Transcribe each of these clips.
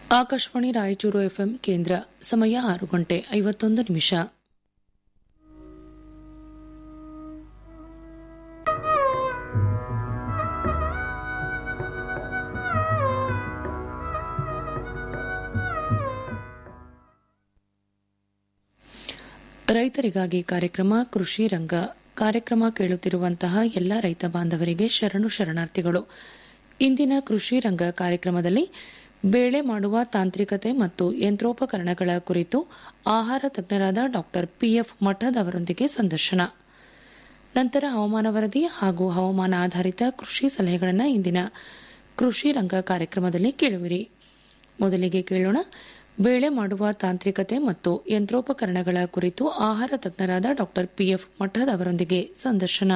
Akashvani Raichur FM ಕೇಂದ್ರ ಸಮಯ ಆರು ಗಂಟೆ ಐವತ್ತೊಂದು ನಿಮಿಷ ರೈತರಿಗಾಗಿ ಕಾರ್ಯಕ್ರಮ ಕೃಷಿ ರಂಗ ಕಾರ್ಯಕ್ರಮ ಕೇಳುತ್ತಿರುವಂತಹ ಎಲ್ಲ ರೈತ ಬಾಂಧವರಿಗೆ ಶರಣು ಶರಣಾರ್ಥಿಗಳು ಇಂದಿನ ಕೃಷಿ ರಂಗ ಕಾರ್ಯಕ್ರಮದಲ್ಲಿ ಬೇಳೆ ಮಾಡುವ ತಾಂತ್ರಿಕತೆ ಮತ್ತು ಯಂತ್ರೋಪಕರಣಗಳ ಕುರಿತು ಆಹಾರ ತಜ್ಞರಾದ ಡಾ ಪಿಎಫ್ ಮಠದ್ ಅವರೊಂದಿಗೆ ಸಂದರ್ಶನ ನಂತರ ಹವಾಮಾನ ವರದಿ ಹಾಗೂ ಹವಾಮಾನ ಆಧಾರಿತ ಕೃಷಿ ಸಲಹೆಗಳನ್ನು ಇಂದಿನ ಕೃಷಿ ರಂಗ ಕಾರ್ಯಕ್ರಮದಲ್ಲಿ ಕೇಳುವಿರಿ ಮೊದಲಿಗೆ ಕೇಳೋಣ ಬೇಳೆ ಮಾಡುವ ತಾಂತ್ರಿಕತೆ ಮತ್ತು ಯಂತ್ರೋಪಕರಣಗಳ ಕುರಿತು ಆಹಾರ ತಜ್ಞರಾದ ಡಾ ಪಿಎಫ್ ಮಠದ್ ಅವರೊಂದಿಗೆ ಸಂದರ್ಶನ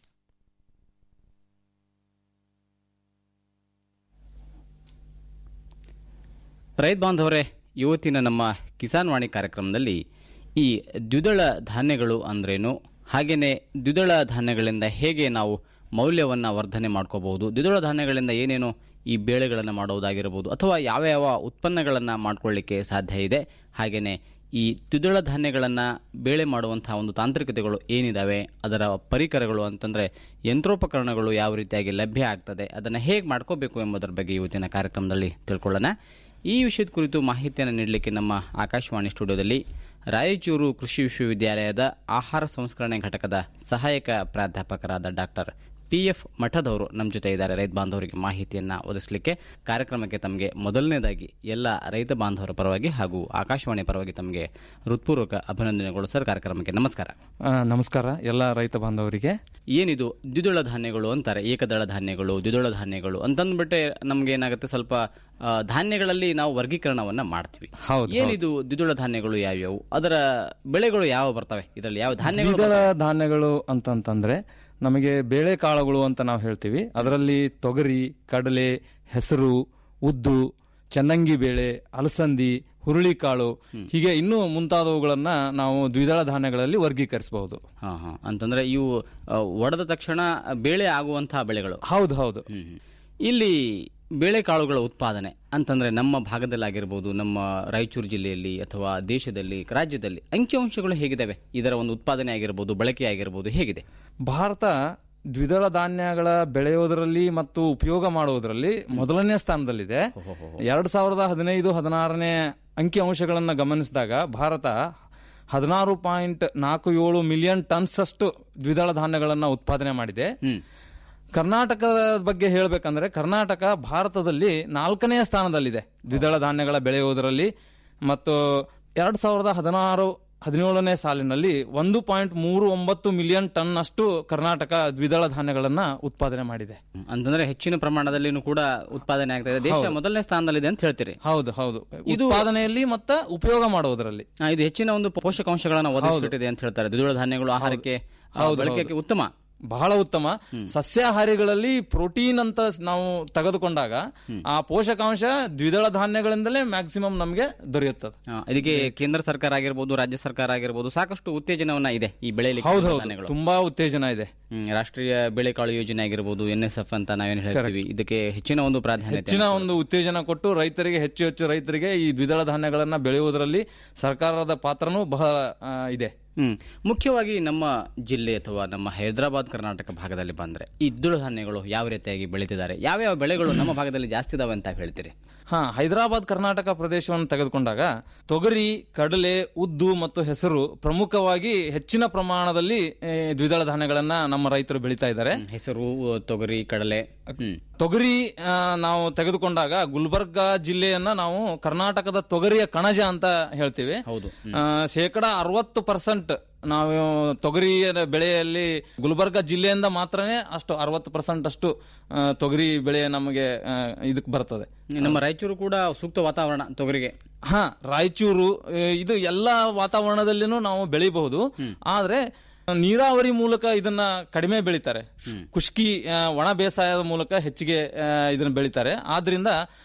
ರೈತ ಬಾಂಧವರೇ ಇವತ್ತಿನ ನಮ್ಮ ಕಿಸಾನ್ ವಾಣಿ ಕಾರ್ಯಕ್ರಮದಲ್ಲಿ ಈ ದ್ವಿದಳ ಧಾನ್ಯಗಳು ಅಂದ್ರೇನು ಹಾಗೆಯೇ ದ್ವಿದಳ ಧಾನ್ಯಗಳಿಂದ ಹೇಗೆ ನಾವು ಮೌಲ್ಯವನ್ನು ವರ್ಧನೆ ಮಾಡ್ಕೋಬಹುದು ದ್ವಿದಳ ಧಾನ್ಯಗಳಿಂದ ಏನೇನು ಈ ಬೇಳೆಗಳನ್ನು ಮಾಡುವುದಾಗಿರಬಹುದು ಅಥವಾ ಯಾವ ಯಾವ ಉತ್ಪನ್ನಗಳನ್ನು ಮಾಡ್ಕೊಳ್ಳಿಕ್ಕೆ ಸಾಧ್ಯ ಇದೆ ಹಾಗೆಯೇ ಈ ದ್ವಿದಳ ಧಾನ್ಯಗಳನ್ನು ಬೇಳೆ ಮಾಡುವಂತಹ ಒಂದು ತಾಂತ್ರಿಕತೆಗಳು ಏನಿದಾವೆ ಅದರ ಪರಿಕರಗಳು ಅಂತಂದರೆ ಯಂತ್ರೋಪಕರಣಗಳು ಯಾವ ರೀತಿಯಾಗಿ ಲಭ್ಯ ಆಗ್ತದೆ ಅದನ್ನು ಹೇಗೆ ಮಾಡ್ಕೋಬೇಕು ಎಂಬುದರ ಬಗ್ಗೆ ಇವತ್ತಿನ ಕಾರ್ಯಕ್ರಮದಲ್ಲಿ ತಿಳ್ಕೊಳ್ಳೋಣ ಈ ವಿಷಯದ ಕುರಿತು ಮಾಹಿತಿಯನ್ನು ನೀಡಲಿಕ್ಕೆ ನಮ್ಮ ಆಕಾಶವಾಣಿ ಸ್ಟುಡಿಯೋದಲ್ಲಿ ರಾಯಚೂರು ಕೃಷಿ ವಿಶ್ವವಿದ್ಯಾಲಯದ ಆಹಾರ ಸಂಸ್ಕರಣೆ ಘಟಕದ ಸಹಾಯಕ ಪ್ರಾಧ್ಯಾಪಕರಾದ ಡಾಕ್ಟರ್ ಪಿ ಎಫ್ ಮಠದವರು ನಮ್ಮ ಜೊತೆ ಇದ್ದಾರೆ ರೈತ ಬಾಂಧವರಿಗೆ ಮಾಹಿತಿಯನ್ನು ಒದಗಿಸಲಿಕ್ಕೆ ಕಾರ್ಯಕ್ರಮಕ್ಕೆ ತಮಗೆ ಮೊದಲನೇದಾಗಿ ಎಲ್ಲ ರೈತ ಬಾಂಧವರ ಪರವಾಗಿ ಹಾಗೂ ಆಕಾಶವಾಣಿ ಪರವಾಗಿ ತಮಗೆ ಹೃತ್ಪೂರ್ವಕ ಅಭಿನಂದನೆಗಳು ಸರ್ ಕಾರ್ಯಕ್ರಮಕ್ಕೆ ನಮಸ್ಕಾರ ಆ, ನಮಸ್ಕಾರ ಎಲ್ಲ ರೈತ ಬಾಂಧವರಿಗೆ ಏನಿದು ದ್ವಿದಳ ಧಾನ್ಯಗಳು ಅಂತಾರೆ ಏಕದಳ ಧಾನ್ಯಗಳು ದ್ವಿದಳ ಧಾನ್ಯಗಳು ಅಂತಂದ್ಬಿಟ್ಟೆ ನಮ್ಗೆ ಏನಾಗುತ್ತೆ ಸ್ವಲ್ಪ ಆ, ಧಾನ್ಯಗಳಲ್ಲಿ ನಾವು ವರ್ಗೀಕರಣವನ್ನ ಮಾಡ್ತೀವಿ ಹೌದು, ಏನಿದು ದ್ವಿದಳ ಧಾನ್ಯಗಳು ಯಾವ್ಯಾವು ಅದರ ಬೆಳೆಗಳು ಯಾವ ಬರ್ತವೆ ಇದರಲ್ಲಿ ಯಾವ ಧಾನ್ಯಗಳು ದ್ವಿದಳ ಧಾನ್ಯಗಳು ಅಂತಂತಂದ್ರೆ ನಮಗೆ ಬೇಳೆಕಾಳುಗಳು ಅಂತ ನಾವು ಹೇಳ್ತೀವಿ ಅದರಲ್ಲಿ ತೊಗರಿ ಕಡಲೆ ಹೆಸರು ಉದ್ದು ಚನ್ನಂಗಿ ಬೇಳೆ ಅಲಸಂದಿ ಹುರುಳಿಕಾಳು ಹೀಗೆ ಇನ್ನೂ ಮುಂತಾದವುಗಳನ್ನ ನಾವು ದ್ವಿದಳ ಧಾನ್ಯಗಳಲ್ಲಿ ವರ್ಗೀಕರಿಸಬಹುದು ಹಾ ಹಾ ಅಂತಂದ್ರೆ ಇವು ಆ, ಒಡೆದ ತಕ್ಷಣ ಬೇಳೆ ಆಗುವಂತಹ ಬೆಳೆಗಳು ಹೌದು ಹೌದು ಹ್ಮ್ ಹ್ಮ್. ಇಲ್ಲಿ ಬೇಳೆಕಾಳುಗಳ ಉತ್ಪಾದನೆ ಅಂತಂದ್ರೆ ನಮ್ಮ ಭಾಗದಲ್ಲಾಗಿರ್ಬೋದು ನಮ್ಮ ರಾಯಚೂರು ಜಿಲ್ಲೆಯಲ್ಲಿ ಅಥವಾ ದೇಶದಲ್ಲಿ ರಾಜ್ಯದಲ್ಲಿ ಅಂಕಿಅಂಶಗಳು ಹೇಗಿದ್ದಾವೆ ಇದರ ಒಂದು ಉತ್ಪಾದನೆ ಆಗಿರ್ಬೋದು ಬಳಕೆ ಆಗಿರ್ಬೋದು ಹೇಗಿದೆ ಭಾರತ ದ್ವಿದಳ ಧಾನ್ಯಗಳ ಬೆಳೆಯೋದರಲ್ಲಿ ಮತ್ತು ಉಪಯೋಗ ಮಾಡುವುದರಲ್ಲಿ ಮೊದಲನೇ ಸ್ಥಾನದಲ್ಲಿದೆ ಎರಡ್ ಸಾವಿರದ ಹದಿನೈದು ಹದಿನಾರನೇ ಅಂಕಿ ಅಂಶಗಳನ್ನು ಗಮನಿಸಿದಾಗ ಭಾರತ ಹದಿನಾರು ಪಾಯಿಂಟ್ ನಾಲ್ಕು ಏಳು ಮಿಲಿಯನ್ ಟನ್ಸ್ ಅಷ್ಟು ದ್ವಿದಳ ಧಾನ್ಯಗಳನ್ನು ಉತ್ಪಾದನೆ ಮಾಡಿದೆ ಹ್ಮ್ ಕರ್ನಾಟಕದ ಬಗ್ಗೆ ಹೇಳಬೇಕಂದ್ರೆ ಕರ್ನಾಟಕ ಭಾರತದಲ್ಲಿ ನಾಲ್ಕನೇ ಸ್ಥಾನದಲ್ಲಿದೆ ದ್ವಿದಳ ಧಾನ್ಯಗಳ ಬೆಳೆಯುವುದರಲ್ಲಿ ಮತ್ತು ಎರಡ್ ಸಾವಿರದ ಹದಿನಾರು ಹದಿನೇಳನೇ ಸಾಲಿನಲ್ಲಿ ಒಂದು ಪಾಯಿಂಟ್ ಮೂರು ಒಂಬತ್ತು ಮಿಲಿಯನ್ ಟನ್ ಅಷ್ಟು ಕರ್ನಾಟಕ ದ್ವಿದಳ ಧಾನ್ಯಗಳನ್ನ ಉತ್ಪಾದನೆ ಮಾಡಿದೆ ಅಂತಂದ್ರೆ ಹೆಚ್ಚಿನ ಪ್ರಮಾಣದಲ್ಲಿನೂ ಕೂಡ ಉತ್ಪಾದನೆ ಆಗ್ತಾ ಇದೆ ದೇಶ ಮೊದಲನೇ ಸ್ಥಾನದಲ್ಲಿದೆ ಅಂತ ಹೇಳ್ತೀರಿ ಹೌದು ಹೌದು ಉತ್ಪಾದನೆಯಲ್ಲಿ ಮತ್ತು ಉಪಯೋಗ ಮಾಡುವುದರಲ್ಲಿ ಆ, ಇದು ಹೆಚ್ಚಿನ ಒಂದು ಪೋಷಕಾಂಶಗಳನ್ನ ಒದಗಿಸಿಟ್ಟಿದೆ ಅಂತ ಹೇಳ್ತಾರೆ ದ್ವಿದಳ ಧಾನ್ಯಗಳು ಆಹಾರಕ್ಕೆ ಆ, ಬಳಕೆಗೆ ಉತ್ತಮ ಬಹಳ ಉತ್ತಮ ಸಸ್ಯಾಹಾರಿಗಳಲ್ಲಿ ಪ್ರೋಟೀನ್ ಅಂತ ನಾವು ತೆಗೆದುಕೊಂಡಾಗ ಆ ಪೋಷಕಾಂಶ ದ್ವಿದಳ ಧಾನ್ಯಗಳಿಂದಲೇ ಮ್ಯಾಕ್ಸಿಮಮ್ ನಮಗೆ ದೊರೆಯುತ್ತದೆ ಆ, ಇದಕ್ಕೆ ಕೇಂದ್ರ ಸರ್ಕಾರ ಆಗಿರ್ಬೋದು ರಾಜ್ಯ ಸರ್ಕಾರ ಆಗಿರ್ಬೋದು ಸಾಕಷ್ಟು ಉತ್ತೇಜನವನ್ನ ಇದೆ ಈ ಬೆಳೆಯಲಿಕ್ಕೆ ಹೌದು ದ್ವಿದಳ ಹೌದು ಧಾನ್ಯಗಳು ತುಂಬಾ ಉತ್ತೇಜನ ಇದೆ ಹ್ಮ್, ರಾಷ್ಟ್ರೀಯ ಬೆಳೆಕಾಳು ಯೋಜನೆ ಆಗಿರ್ಬೋದು ಎನ್ ಎಸ್ ಎಫ್ ಅಂತ ನಾವೇನು ಹೇಳ್ತೀವಿ ಇದಕ್ಕೆ ಹೆಚ್ಚಿನ ಒಂದು ಪ್ರಾಧಾನ್ಯತೆ ಹೆಚ್ಚಿನ ಒಂದು ಉತ್ತೇಜನ ಕೊಟ್ಟು ರೈತರಿಗೆ ಹೆಚ್ಚು ಹೆಚ್ಚು ರೈತರಿಗೆ ಈ ದ್ವಿದಳ ಧಾನ್ಯಗಳನ್ನ ಬೆಳೆಯುವುದರಲ್ಲಿ ಸರ್ಕಾರದ ಪಾತ್ರನೂ ಬಹಳ ಆ, ಇದೆ ಹ್ಮ್ ಮುಖ್ಯವಾಗಿ ನಮ್ಮ ಜಿಲ್ಲೆ ಅಥವಾ ನಮ್ಮ ಹೈದರಾಬಾದ್ ಕರ್ನಾಟಕ ಭಾಗದಲ್ಲಿ ಬಂದ್ರೆ ಈ ದ್ವಿದಳ ಧಾನ್ಯಗಳು ಯಾವ ರೀತಿಯಾಗಿ ಬೆಳೀತಿದ್ದಾರೆ ಯಾವ್ಯಾವ ಬೆಳೆಗಳು ನಮ್ಮ ಭಾಗದಲ್ಲಿ ಜಾಸ್ತಿ ಇದಾವೆ ಅಂತ ಹೇಳ್ತೀರಿ ಹಾ ಹೈದರಾಬಾದ್ ಕರ್ನಾಟಕ ಪ್ರದೇಶವನ್ನು ತೆಗೆದುಕೊಂಡಾಗ ತೊಗರಿ ಕಡಲೆ ಉದ್ದು ಮತ್ತು ಹೆಸರು ಪ್ರಮುಖವಾಗಿ ಹೆಚ್ಚಿನ ಪ್ರಮಾಣದಲ್ಲಿ ಏ, ದ್ವಿದಳ ಧಾನ್ಯಗಳನ್ನ ನಮ್ಮ ರೈತರು ಬೆಳೀತಾ ಇದ್ದಾರೆ ಹ್ಮ್, ಹೆಸರು ತೊಗರಿ ಕಡಲೆ ಹ್ಮ್ ತೊಗರಿ ಆ, ನಾವು ತೆಗೆದುಕೊಂಡಾಗ ಗುಲ್ಬರ್ಗ ಜಿಲ್ಲೆಯನ್ನ ನಾವು ಕರ್ನಾಟಕದ ತೊಗರಿಯ ಕಣಜ ಅಂತ ಹೇಳ್ತೀವಿ ಹೌದು ಆ, ಶೇಕಡ ಅರವತ್ತು ಪರ್ಸೆಂಟ್ ನಾವು ತೊಗರಿ ಬೆಳೆಯಲ್ಲಿ ಗುಲ್ಬರ್ಗ ಜಿಲ್ಲೆಯಿಂದ ಮಾತ್ರನೇ ಅಷ್ಟು ಅರವತ್ತು ಪರ್ಸೆಂಟ್ ಅಷ್ಟು ಆ, ತೊಗರಿ ಬೆಳೆ ನಮಗೆ ಆ, ಇದಕ್ಕೆ ಬರ್ತದೆ ನಮ್ಮ ರಾಯಚೂರು ಕೂಡ ಸೂಕ್ತ ವಾತಾವರಣ ತೊಗರಿಗೆ ಹಾ ರಾಯಚೂರು ಆ, ಇದು ಎಲ್ಲ ವಾತಾವರಣದಲ್ಲಿನೂ ನಾವು ಬೆಳಿಬಹುದು ಆದ್ರೆ ನೀರಾವರಿ ಮೂಲಕ ಇದನ್ನ ಕಡಿಮೆ ಬೆಳಿತಾರೆ ಖುಷ್ಕಿ ಆ, ಒಣ ಬೇಸಾಯದ ಮೂಲಕ ಹೆಚ್ಚಿಗೆ ಆ, ಇದನ್ನ ಬೆಳಿತಾರೆ ಆದ್ರಿಂದ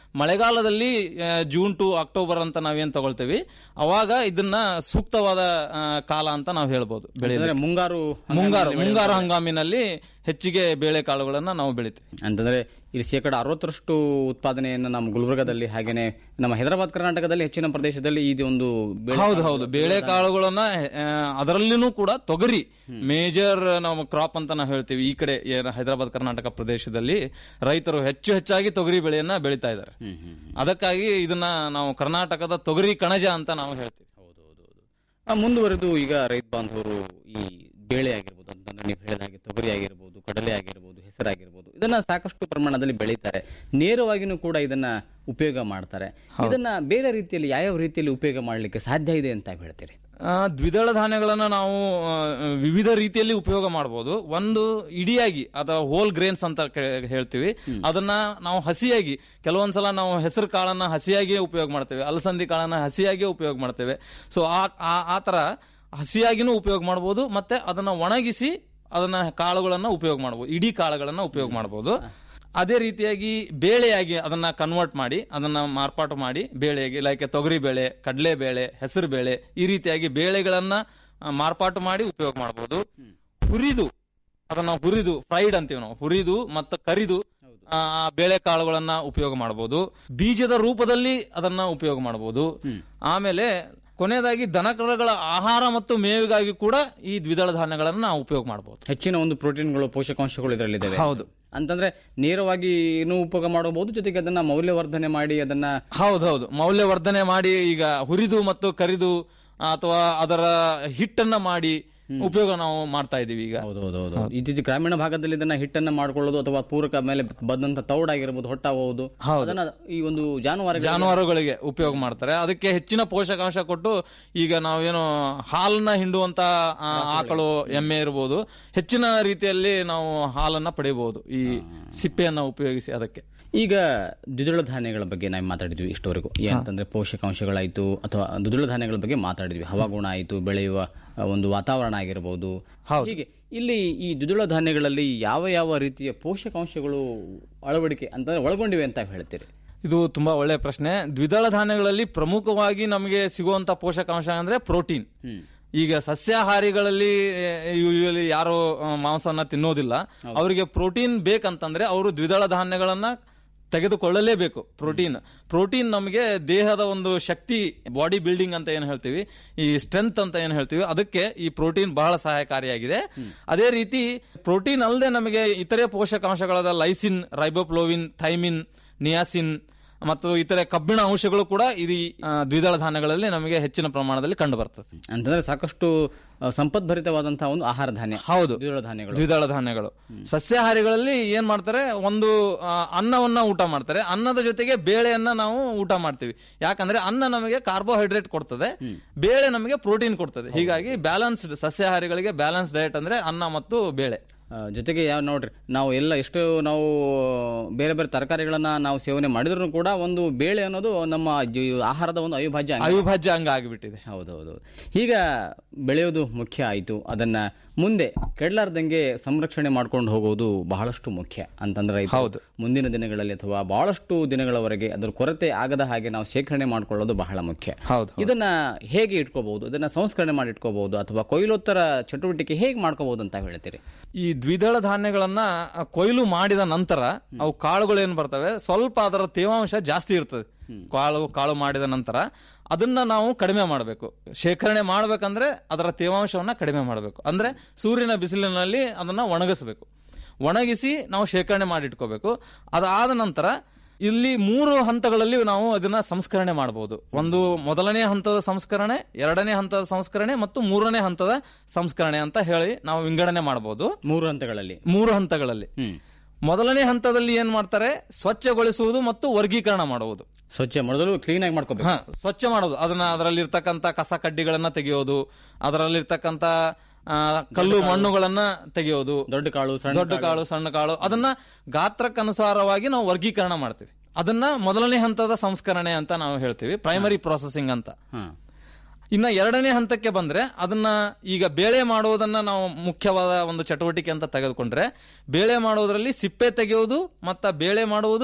ಮಳೆಗಾಲದಲ್ಲಿ ಆ, ಜೂನ್ ಟು ಅಕ್ಟೋಬರ್ ಅಂತ ನಾವೇನ್ ತಗೊಳ್ತೀವಿ ಅವಾಗ ಇದನ್ನ ಸೂಕ್ತವಾದ ಆ, ಕಾಲ ಅಂತ ನಾವು ಹೇಳ್ಬೋದು ಬೆಳೆಯಲು ಅಂದ್ರೆ ಮುಂಗಾರು ಮುಂಗಾರು ಮುಂಗಾರು ಹಂಗಾಮಿನಲ್ಲಿ ಹೆಚ್ಚಿಗೆ ಬೇಳೆಕಾಳುಗಳನ್ನ ನಾವು ಬೆಳಿತೀವಿ ಅಂತಂದ್ರೆ ಇಲ್ಲಿ ಶೇಕಡ ಅರವತ್ತರಷ್ಟು ಉತ್ಪಾದನೆಯನ್ನು ನಮ್ಮ ಗುಲ್ಬರ್ಗಾದಲ್ಲಿ ಹಾಗೇನೆ ನಮ್ಮ ಹೈದರಾಬಾದ್ ಕರ್ನಾಟಕದಲ್ಲಿ ಹೆಚ್ಚಿನ ಪ್ರದೇಶದಲ್ಲಿ ಇದು ಒಂದು ಬೆಳೆ ಹೌದು ಹೌದು ಬೇಳೆಕಾಳುಗಳನ್ನ ಆ, ಅದರಲ್ಲಿನೂ ಕೂಡ ತೊಗರಿ ಮೇಜರ್ ನಾವು ಕ್ರಾಪ್ ಅಂತ ನಾವು ಹೇಳ್ತೀವಿ ಈ ಕಡೆ ಏನು ಹೈದರಾಬಾದ್ ಕರ್ನಾಟಕ ಪ್ರದೇಶದಲ್ಲಿ ರೈತರು ಹೆಚ್ಚು ಹೆಚ್ಚಾಗಿ ತೊಗರಿ ಬೆಳೆಯನ್ನ ಬೆಳೀತಾ ಇದ್ದಾರೆ ಹ್ಮ್ ಹ್ಮ್ ಹ್ಮ್. ಅದಕ್ಕಾಗಿ ಇದನ್ನ ನಾವು ಕರ್ನಾಟಕದ ತೊಗರಿ ಕಣಜ ಅಂತ ನಾವು ಹೇಳ್ತೀವಿ ಹೌದು ಹೌದು ಹೌದು ಆ, ಮುಂದುವರೆದು ಈಗ ರೈತ ಬಾಂಧವರು ಈ ಬೇಳೆ ಆಗಿರ್ಬೋದು ಅಂತಂದ್ರೆ ನೀವು ಹೇಳಿದ ಹಾಗೆ ತೊಗರಿ ಆಗಿರ್ಬೋದು ಕಡಲೆ ಆಗಿರ್ಬೋದು ಹೆಸರಾಗಿರ್ಬೋದು ಇದನ್ನ ಸಾಕಷ್ಟು ಪ್ರಮಾಣದಲ್ಲಿ ಬೆಳೀತಾರೆ ನೇರವಾಗಿನೂ ಕೂಡ ಇದನ್ನ ಉಪಯೋಗ ಮಾಡ್ತಾರೆ ಇದನ್ನ ಬೇರೆ ರೀತಿಯಲ್ಲಿ ಯಾವ್ಯಾವ ರೀತಿಯಲ್ಲಿ ಉಪಯೋಗ ಮಾಡಲಿಕ್ಕೆ ಸಾಧ್ಯ ಇದೆ ಅಂತ ಹೇಳ್ತೀರಿ ಆ, ದ್ವಿದಳ ಧಾನ್ಯಗಳನ್ನ ನಾವು ಆ, ವಿವಿಧ ರೀತಿಯಲ್ಲಿ ಉಪಯೋಗ ಮಾಡಬಹುದು ಒಂದು ಇಡಿಯಾಗಿ ಅಥವಾ ಹೋಲ್ ಗ್ರೇನ್ಸ್ ಅಂತ ಕೆ- ಹೇಳ್ತೀವಿ ಅದನ್ನ ನಾವು ಹಸಿಯಾಗಿ ಕೆಲವೊಂದ್ಸಲ ನಾವು ಹೆಸರು ಕಾಳನ್ನ ಹಸಿಯಾಗಿಯೇ ಉಪಯೋಗ ಮಾಡ್ತೇವೆ ಅಲಸಂದಿ ಕಾಳನ್ನ ಹಸಿಯಾಗಿಯೇ ಉಪಯೋಗ ಮಾಡ್ತೇವೆ ಸೊ ಆ ಆ- ಆ ತರ ಹಸಿಯಾಗಿನೂ ಉಪಯೋಗ ಮಾಡಬಹುದು ಮತ್ತೆ ಅದನ್ನ ಒಣಗಿಸಿ ಅದನ್ನ ಕಾಳುಗಳನ್ನ ಉಪಯೋಗ ಮಾಡಬಹುದು ಇಡೀ ಕಾಳುಗಳನ್ನ ಉಪಯೋಗ ಮಾಡಬಹುದು ಅದೇ ರೀತಿಯಾಗಿ ಬೇಳೆಯಾಗಿ ಅದನ್ನ ಕನ್ವರ್ಟ್ ಮಾಡಿ ಅದನ್ನ ಮಾರ್ಪಾಟು ಮಾಡಿ ಬೇಳೆಯಾಗಿ ಲೈಕ್ ತೊಗರಿ ಬೇಳೆ ಕಡಲೆ ಬೇಳೆ ಹೆಸರು ಬೇಳೆ ಈ ರೀತಿಯಾಗಿ ಬೇಳೆಗಳನ್ನ ಆ, ಮಾರ್ಪಾಟು ಮಾಡಿ ಉಪಯೋಗ ಮಾಡಬಹುದು ಹುರಿದು ಅದನ್ನ ಹುರಿದು ಫ್ರೈಡ್ ಅಂತೀವಿ ನಾವು ಹುರಿದು ಮತ್ತು ಕರಿದು ಆ ಆ ಬೇಳೆ ಕಾಳುಗಳನ್ನ ಉಪಯೋಗ ಮಾಡಬಹುದು ಬೀಜದ ರೂಪದಲ್ಲಿ ಅದನ್ನ ಉಪಯೋಗ ಮಾಡಬಹುದು ಆಮೇಲೆ ಕೊನೆಯದಾಗಿ ದನಕರುಗಳ ಆಹಾರ ಮತ್ತು ಮೇವಿಗಾಗಿ ಕೂಡ ಈ ದ್ವಿದಳ ಧಾನ್ಯಗಳನ್ನ ನಾವು ಉಪಯೋಗ ಮಾಡಬಹುದು ಹೆಚ್ಚಿನ ಒಂದು ಪ್ರೋಟೀನ್ಗಳು ಪೋಷಕಾಂಶಗಳು ಇದರಲ್ಲಿದ್ದಾವೆ ಹೌದು ಅಂತಂದ್ರೆ ನೇರವಾಗಿ ಉಪಯೋಗ ಮಾಡಬಹುದು ಜೊತೆಗೆ ಅದನ್ನ ಮೌಲ್ಯವರ್ಧನೆ ಮಾಡಿ ಅದನ್ನ ಹೌದೌದು ಮೌಲ್ಯವರ್ಧನೆ ಮಾಡಿ ಈಗ ಹುರಿದು ಮತ್ತು ಕರಿದು ಅಥವಾ ಅದರ ಹಿಟ್ಟನ್ನ ಮಾಡಿ ಉಪಯೋಗ ನಾವು ಮಾಡ್ತಾ ಇದೀವಿ ಈಗ ಹೌದು ಹೌದು ಹೌದು ಇತ್ತೀಚೆಗೆ ಗ್ರಾಮೀಣ ಭಾಗದಲ್ಲಿ ಇದನ್ನ ಹಿಟ್ಟನ್ನ ಮಾಡ್ಕೊಳ್ಳೋದು ಅಥವಾ ಪೂರಕ ಮೇಲೆ ಬಂದಂತ ತೌಡಾಗಿರ್ಬೋದು ಹೊಟ್ಟಾಗಬಹುದು ಅದನ್ನ ಈ ಒಂದು ಜಾನುವಾರು ಜಾನುವಾರುಗಳಿಗೆ ಉಪಯೋಗ ಮಾಡ್ತಾರೆ ಅದಕ್ಕೆ ಹೆಚ್ಚಿನ ಪೋಷಕಾಂಶ ಕೊಟ್ಟು ಈಗ ನಾವೇನು ಹಾಲನ್ನ ಹಿಂಡುವಂತ ಆ, ಆಕಳು ಎಮ್ಮೆ ಇರಬಹುದು ಹೆಚ್ಚಿನ ರೀತಿಯಲ್ಲಿ ನಾವು ಹಾಲನ್ನ ಪಡೆಯಬಹುದು ಈ ಸಿಪ್ಪೆಯನ್ನ ಉಪಯೋಗಿಸಿ ಅದಕ್ಕೆ ಈಗ ದ್ವಿದಳ ಧಾನ್ಯಗಳ ಬಗ್ಗೆ ನಾವು ಮಾತಾಡಿದ್ವಿ ಇಷ್ಟವರೆಗೂ ಏನಂತಂದ್ರೆ ಪೋಷಕಾಂಶಗಳಾಯ್ತು ಅಥವಾ ದ್ವಿದಳ ಧಾನ್ಯಗಳ ಬಗ್ಗೆ ಮಾತಾಡಿದ್ವಿ ಹವಾಗುಣ ಆಯ್ತು ಬೆಳೆಯುವ ಆ, ಒಂದು ವಾತಾವರಣ ಆಗಿರಬಹುದು ಹೀಗೆ ಇಲ್ಲಿ ಈ ದ್ವಿದಳ ಧಾನ್ಯಗಳಲ್ಲಿ ಯಾವ ಯಾವ ರೀತಿಯ ಪೋಷಕಾಂಶಗಳು ಅಳವಡಿಕೆ ಅಂತಂದ್ರೆ ಒಳಗೊಂಡಿವೆ ಅಂತ ಹೇಳ್ತೀರಿ ಇದು ತುಂಬಾ ಒಳ್ಳೆ ಪ್ರಶ್ನೆ ದ್ವಿದಳ ಧಾನ್ಯಗಳಲ್ಲಿ ಪ್ರಮುಖವಾಗಿ ನಮಗೆ ಸಿಗುವಂತ ಪೋಷಕಾಂಶ ಅಂದ್ರೆ ಪ್ರೋಟೀನ್ ಈಗ ಸಸ್ಯಾಹಾರಿಗಳಲ್ಲಿ ಯೂಶಲಿ ಯಾರು ಆ, ಮಾಂಸವನ್ನ ತಿನ್ನೋದಿಲ್ಲ ಅವರಿಗೆ ಪ್ರೋಟೀನ್ ಬೇಕಂತಂದ್ರೆ ಅವರು ದ್ವಿದಳ ಧಾನ್ಯಗಳನ್ನ ತೆಗೆದುಕೊಳ್ಳಲೇಬೇಕು ಪ್ರೋಟೀನ್ ಪ್ರೋಟೀನ್ ನಮಗೆ ದೇಹದ ಒಂದು ಶಕ್ತಿ ಬಾಡಿ ಬಿಲ್ಡಿಂಗ್ ಅಂತ ಏನು ಹೇಳ್ತೀವಿ ಈ ಸ್ಟ್ರೆಂತ್ ಅಂತ ಏನು ಹೇಳ್ತೀವಿ ಅದಕ್ಕೆ ಈ ಪ್ರೋಟೀನ್ ಬಹಳ ಸಹಾಯಕಾರಿಯಾಗಿದೆ ಅದೇ ರೀತಿ ಪ್ರೋಟೀನ್ ಅಲ್ಲದೆ ನಮಗೆ ಇತರೆ ಪೋಷಕಾಂಶಗಳಾದ ಲೈಸಿನ್ ರೈಬೋಪ್ಲೋವಿನ್ ಥೈಮಿನ್ ನಿಯಾಸಿನ್ ಮತ್ತು ಇತರೆ ಕಬ್ಬಿಣ ಅಂಶಗಳು ಕೂಡ ಇದು ಈ, ಆ, ದ್ವಿದಳ ಧಾನ್ಯಗಳಲ್ಲಿ ನಮಗೆ ಹೆಚ್ಚಿನ ಪ್ರಮಾಣದಲ್ಲಿ ಕಂಡು ಬರ್ತದೆ ಅಂತಂದ್ರೆ ಸಾಕಷ್ಟು ಆ, ಸಂಪದ್ಭರಿತವಾದಂತಹ ಒಂದು ಆಹಾರ ಧಾನ್ಯ ಹೌದು ದ್ವಿದಳ ಧಾನ್ಯಗಳು ದ್ವಿದಳ ಧಾನ್ಯಗಳು ಸಸ್ಯಾಹಾರಿಗಳಲ್ಲಿ ಏನ್ ಮಾಡ್ತಾರೆ ಒಂದು ಆ, ಅನ್ನವನ್ನ ಊಟ ಮಾಡ್ತಾರೆ ಅನ್ನದ ಜೊತೆಗೆ ಬೇಳೆಯನ್ನ ನಾವು ಊಟ ಮಾಡ್ತೀವಿ ಯಾಕಂದ್ರೆ ಅನ್ನ ನಮಗೆ ಕಾರ್ಬೋಹೈಡ್ರೇಟ್ ಕೊಡ್ತದೆ ಬೇಳೆ ನಮಗೆ ಪ್ರೋಟೀನ್ ಕೊಡ್ತದೆ ಹೀಗಾಗಿ ಬ್ಯಾಲೆನ್ಸ್ಡ್ ಸಸ್ಯಾಹಾರಿಗಳಿಗೆ ಬ್ಯಾಲೆನ್ಸ್ ಡಯಟ್ ಅಂದ್ರೆ ಅನ್ನ ಮತ್ತು ಬೇಳೆ ಆ, ಜೊತೆಗೆ ಯಾವ ನೋಡ್ರಿ ನಾವು ಎಲ್ಲ ಎಷ್ಟು ನಾವು ಬೇರೆ ಬೇರೆ ತರಕಾರಿಗಳನ್ನ ನಾವು ಸೇವನೆ ಮಾಡಿದ್ರು ಕೂಡ ಒಂದು ಬೇಳೆ ಅನ್ನೋದು ನಮ್ಮ ಜೀ- ಆಹಾರದ ಒಂದು ಅವಿಭಾಜ್ಯ ಅಂಗ. ಅವಿಭಾಜ್ಯ ಅಂಗ ಆಗಿಬಿಟ್ಟಿದೆ ಹೌದೌದು ಈಗ ಬೆಳೆಯೋದು ಮುಖ್ಯ ಆಯಿತು ಅದನ್ನ ಮುಂದೆ ಕೆಡಲಾರ್ದಂಗೆ ಸಂರಕ್ಷಣೆ ಮಾಡ್ಕೊಂಡು ಹೋಗೋದು ಬಹಳಷ್ಟು ಮುಖ್ಯ ಅಂತಂದ್ರೆ ಇದು ಹೌದು. ಮುಂದಿನ ದಿನಗಳಲ್ಲಿ ಅಥವಾ ಬಹಳಷ್ಟು ದಿನಗಳವರೆಗೆ ಅದರ ಕೊರತೆ ಆಗದ ಹಾಗೆ ನಾವು ಶೇಖರಣೆ ಮಾಡ್ಕೊಳ್ಳೋದು ಬಹಳ ಮುಖ್ಯ ಹೌದು ಇದನ್ನ ಹೇಗೆ ಇಟ್ಕೋಬಹುದು ಇದನ್ನ ಸಂಸ್ಕರಣೆ ಮಾಡಿ ಇಟ್ಕೋಬಹುದು ಅಥವಾ ಕೊಯ್ಲೋತ್ತರ ಚಟುವಟಿಕೆ ಹೇಗೆ ಮಾಡ್ಕೋಬಹುದು ಅಂತ ಹೇಳ್ತೀರಿ ಈ ದ್ವಿದಳ ಧಾನ್ಯಗಳನ್ನ ಕೊಯ್ಲು ಮಾಡಿದ ನಂತರ ಅವು ಕಾಳುಗಳು ಏನ್ ಬರ್ತವೆ ಸ್ವಲ್ಪ ಅದರ ತೇವಾಂಶ ಜಾಸ್ತಿ ಇರ್ತದೆ ಕಾಳು ಕಾಳು ಮಾಡಿದ ನಂತರ ಅದನ್ನ ನಾವು ಕಡಿಮೆ ಮಾಡಬೇಕು ಶೇಖರಣೆ ಮಾಡ್ಬೇಕಂದ್ರೆ ಅದರ ತೇವಾಂಶವನ್ನ ಕಡಿಮೆ ಮಾಡಬೇಕು ಅಂದ್ರೆ ಸೂರ್ಯನ ಬಿಸಿಲಿನಲ್ಲಿ ಅದನ್ನ ಒಣಗಿಸಬೇಕು ಒಣಗಿಸಿ ನಾವು ಶೇಖರಣೆ ಮಾಡಿಟ್ಕೋಬೇಕು ಅದಾದ ನಂತರ ಇಲ್ಲಿ ಮೂರು ಹಂತಗಳಲ್ಲಿ ನಾವು ಅದನ್ನ ಸಂಸ್ಕರಣೆ ಮಾಡಬಹುದು ಒಂದು ಮೊದಲನೇ ಹಂತದ ಸಂಸ್ಕರಣೆ ಎರಡನೇ ಹಂತದ ಸಂಸ್ಕರಣೆ ಮತ್ತು ಮೂರನೇ ಹಂತದ ಸಂಸ್ಕರಣೆ ಅಂತ ಹೇಳಿ ನಾವು ವಿಂಗಡಣೆ ಮಾಡಬಹುದು ಮೂರು ಹಂತಗಳಲ್ಲಿ ಮೂರು ಹಂತಗಳಲ್ಲಿ ಹ್ಮ್ ಮೊದಲನೇ ಹಂತದಲ್ಲಿ ಏನ್ ಮಾಡ್ತಾರೆ ಸ್ವಚ್ಛಗೊಳಿಸುವುದು ಮತ್ತು ವರ್ಗೀಕರಣ ಮಾಡುವುದು ಸ್ವಚ್ಛ ಮೊದಲು ಕ್ಲೀನ್ ಆಗಿ ಮಾಡ್ಕೋಬೇಕು ಹ, ಸ್ವಚ್ಛ ಮಾಡೋದು ಅದನ್ನ ಅದರಲ್ಲಿರ್ತಕ್ಕಂಥ ಕಸ ಕಡ್ಡಿಗಳನ್ನ ತೆಗೆಯೋದು ಅದರಲ್ಲಿರ್ತಕ್ಕಂಥ ಆ, ಕಲ್ಲು ಮಣ್ಣುಗಳನ್ನ ತೆಗೆಯೋದು ದೊಡ್ಡ ಕಾಳು ಸಣ್ಣ ದೊಡ್ಡ ಕಾಳು ಸಣ್ಣ ಕಾಳು ಅದನ್ನ ಗಾತ್ರಕ್ಕನುಸಾರವಾಗಿ ನಾವು ವರ್ಗೀಕರಣ ಮಾಡ್ತೀವಿ ಅದನ್ನ ಮೊದಲನೇ ಹಂತದ ಸಂಸ್ಕರಣೆ ಅಂತ ನಾವು ಹೇಳ್ತೀವಿ ಪ್ರೈಮರಿ ಪ್ರೊಸೆಸಿಂಗ್ ಅಂತ ಹಾ ಇನ್ನ ಎರಡನೇ ಹಂತಕ್ಕೆ ಬಂದ್ರೆ ಅದನ್ನ ಈಗ ಬೇಳೆ ಮಾಡುವುದನ್ನ ನಾವು ಮುಖ್ಯವಾದ ಒಂದು ಚಟುವಟಿಕೆ ಅಂತ ತೆಗೆದುಕೊಂಡ್ರೆ ಬೇಳೆ ಮಾಡುವುದರಲ್ಲಿ ಸಿಪ್ಪೆ ತೆಗೆಯುವುದು ಮತ್ತ ಬೇಳೆ ಮಾಡುವುದು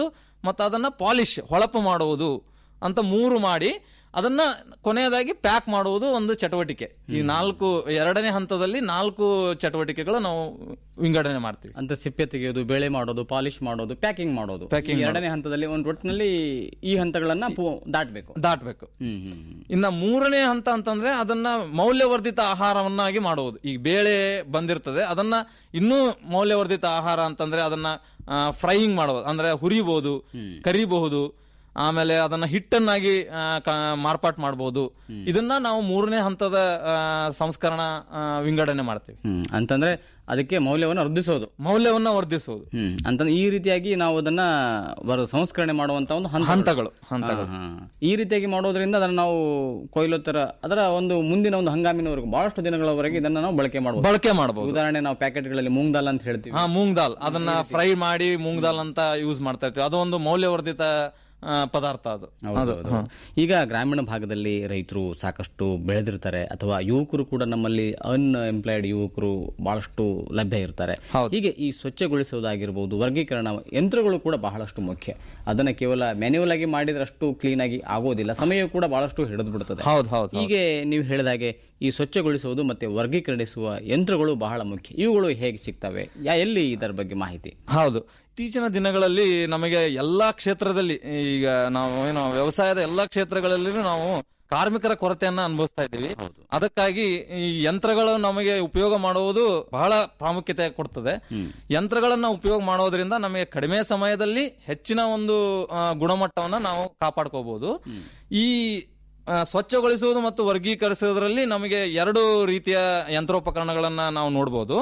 ಮತ್ತು ಅದನ್ನ ಪಾಲಿಶ್ ಹೊಳಪು ಮಾಡುವುದು ಅಂತ ಮೂರು ಮಾಡಿ ಅದನ್ನ ಕೊನೆಯದಾಗಿ ಪ್ಯಾಕ್ ಮಾಡುವುದು ಒಂದು ಚಟುವಟಿಕೆ ಈ ನಾಲ್ಕು ಎರಡನೇ ಹಂತದಲ್ಲಿ ನಾಲ್ಕು ಚಟುವಟಿಕೆಗಳು ನಾವು ವಿಂಗಡಣೆ ಮಾಡ್ತೀವಿ ಅಂತ ಸಿಪ್ಪೆ ತೆಗೆಯೋದು ಬೆಳೆ ಮಾಡೋದು ಪಾಲಿಶ್ ಮಾಡೋದು ಪ್ಯಾಕಿಂಗ್ ಮಾಡೋದು Packing ಈ ಎರಡನೇ ಹಂತದಲ್ಲಿ ಒಂದು ಒಟ್ಟಿನಲ್ಲಿ ಈ ಹಂತಗಳನ್ನ ಪೂ- ದಾಟ್ಬೇಕು ದಾಟಬೇಕು ಹ್ಮ್ ಹ್ಮ್ ಹ್ಮ್. ಇನ್ನ ಮೂರನೇ ಹಂತ ಅಂತಂದ್ರೆ ಅದನ್ನ ಮೌಲ್ಯವರ್ಧಿತ ಆಹಾರವನ್ನಾಗಿ ಮಾಡುವುದು ಈಗ ಬೇಳೆ ಬಂದಿರ್ತದೆ ಅದನ್ನ ಇನ್ನೂ ಮೌಲ್ಯವರ್ಧಿತ ಆಹಾರ ಅಂತಂದ್ರೆ ಅದನ್ನ ಫ್ರೈಯಿಂಗ್ ಮಾಡೋದು ಅಂದ್ರೆ ಹುರಿಬಹುದು ಕರಿಬಹುದು ಆಮೇಲೆ ಅದನ್ನ ಹಿಟ್ಟನ್ನಾಗಿ ಆ, ಕ- ಮಾರ್ಪಾಟ್ ಮಾಡಬಹುದು ಇದನ್ನ ನಾವು ಮೂರನೇ ಹಂತದ ಆ, ಸಂಸ್ಕರಣ ಆ, ವಿಂಗಡಣೆ ಮಾಡ್ತೀವಿ ಹ್ಮ್ ಅಂತಂದ್ರೆ ಅದಕ್ಕೆ ಮೌಲ್ಯವನ್ನು ವರ್ಧಿಸೋದು ಮೌಲ್ಯವನ್ನ ವರ್ಧಿಸುವುದು ಹ್ಮ್ ಅಂತಂದ್ರೆ ಈ ರೀತಿಯಾಗಿ ನಾವು ಅದನ್ನ ಬರ ಸಂಸ್ಕರಣೆ ಮಾಡುವಂತ ಒಂದು ಹಂತ ಹಂತಗಳು ಹಂತಗಳು ಈ ರೀತಿಯಾಗಿ ಮಾಡೋದ್ರಿಂದ ಅದನ್ನ ನಾವು ಕೊಯ್ಲು ತರ ಅದರ ಒಂದು ಮುಂದಿನ ಒಂದು ಹಂಗಾಮಿನವರೆಗೂ ಬಹಳಷ್ಟು ದಿನಗಳವರೆಗೆ ಇದನ್ನ ನಾವು ಬಳಕೆ ಮಾಡಬಹುದು ಬಳಕೆ ಮಾಡಬಹುದು ಉದಾಹರಣೆ ನಾವು ಪ್ಯಾಕೆಟ್ಗಳಲ್ಲಿ ಮೂಂಗ್ ದಾಲ್ ಅಂತ ಹೇಳ್ತೀವಿ ಹಾ ಮೂಂಗ್ ದಾಲ್ ಅದನ್ನ ಫ್ರೈ ಮಾಡಿ ಮೂಂಗ್ ದಾಲ್ ಅಂತ ಯೂಸ್ ಮಾಡ್ತಾ ಇರ್ತೀವಿ ಅದು ಒಂದು ಮೌಲ್ಯವರ್ಧಿತ ಆ, ಪದಾರ್ಥ ಅದು ಹೌದು, ಹೌದು. ಈಗ ಗ್ರಾಮೀಣ ಭಾಗದಲ್ಲಿ ರೈತರು ಸಾಕಷ್ಟು ಬೆಳೆದಿರ್ತಾರೆ ಅಥವಾ ಯುವಕರು ಕೂಡ ನಮ್ಮಲ್ಲಿ ಅನ್ಎಂಪ್ಲಾಯ್ಡ್ ಯುವಕರು ಬಹಳಷ್ಟು ಲಭ್ಯ ಇರ್ತಾರೆ ಹೀಗೆ ಈ ಸ್ವಚ್ಛಗೊಳಿಸುವುದಾಗಿರ್ಬೋದು ವರ್ಗೀಕರಣ ಯಂತ್ರಗಳು ಕೂಡ ಬಹಳಷ್ಟು ಮುಖ್ಯ ಅದನ್ನ ಕೇವಲ ಮ್ಯಾನ್ಯುವಲ್ ಆಗಿ ಮಾಡಿದ್ರಷ್ಟು ಕ್ಲೀನ್ ಆಗಿ ಆಗೋದಿಲ್ಲ ಸಮಯ ಕೂಡ ಬಹಳಷ್ಟು ಹಿಡಿದು ಬಿಡುತ್ತದೆ ಹೌದು ಹೌದು ಹೀಗೆ ನೀವು ಹೇಳಿದಾಗೆ ಈ ಸ್ವಚ್ಛಗೊಳಿಸುವುದು ಮತ್ತೆ ವರ್ಗೀಕರಣಿಸುವ ಯಂತ್ರಗಳು ಬಹಳ ಮುಖ್ಯ ಇವುಗಳು ಹೇಗೆ ಸಿಗ್ತವೆ ಯಾ ಎಲ್ಲಿ ಇದರ ಬಗ್ಗೆ ಮಾಹಿತಿ ಹೌದು ಇತ್ತೀಚಿನ ದಿನಗಳಲ್ಲಿ ನಮಗೆ ಎಲ್ಲಾ ಕ್ಷೇತ್ರದಲ್ಲಿ ಈಗ ನಾವು ಏನು ವ್ಯವಸಾಯದ ಎಲ್ಲಾ ಕ್ಷೇತ್ರಗಳಲ್ಲಿಯೂ ನಾವು ಕಾರ್ಮಿಕರ ಕೊರತೆಯನ್ನ ಅನುಭವಿಸ್ತಾ ಇದ್ದೀವಿ ಅದಕ್ಕಾಗಿ ಈ ಯಂತ್ರಗಳು ನಮಗೆ ಉಪಯೋಗ ಮಾಡುವುದು ಬಹಳ ಪ್ರಾಮುಖ್ಯತೆ ಕೊಡ್ತದೆ ಯಂತ್ರಗಳನ್ನ ಉಪಯೋಗ ಮಾಡೋದ್ರಿಂದ ನಮಗೆ ಕಡಿಮೆ ಸಮಯದಲ್ಲಿ ಹೆಚ್ಚಿನ ಒಂದು ಆ, ಗುಣಮಟ್ಟವನ್ನ ನಾವು ಕಾಪಾಡ್ಕೋಬಹುದು ಈ ಆ, ಸ್ವಚ್ಛಗೊಳಿಸುವುದು ಮತ್ತು ವರ್ಗೀಕರಿಸುವುದರಲ್ಲಿ ನಮಗೆ ಎರಡು ರೀತಿಯ ಯಂತ್ರೋಪಕರಣಗಳನ್ನ ನಾವು ನೋಡಬಹುದು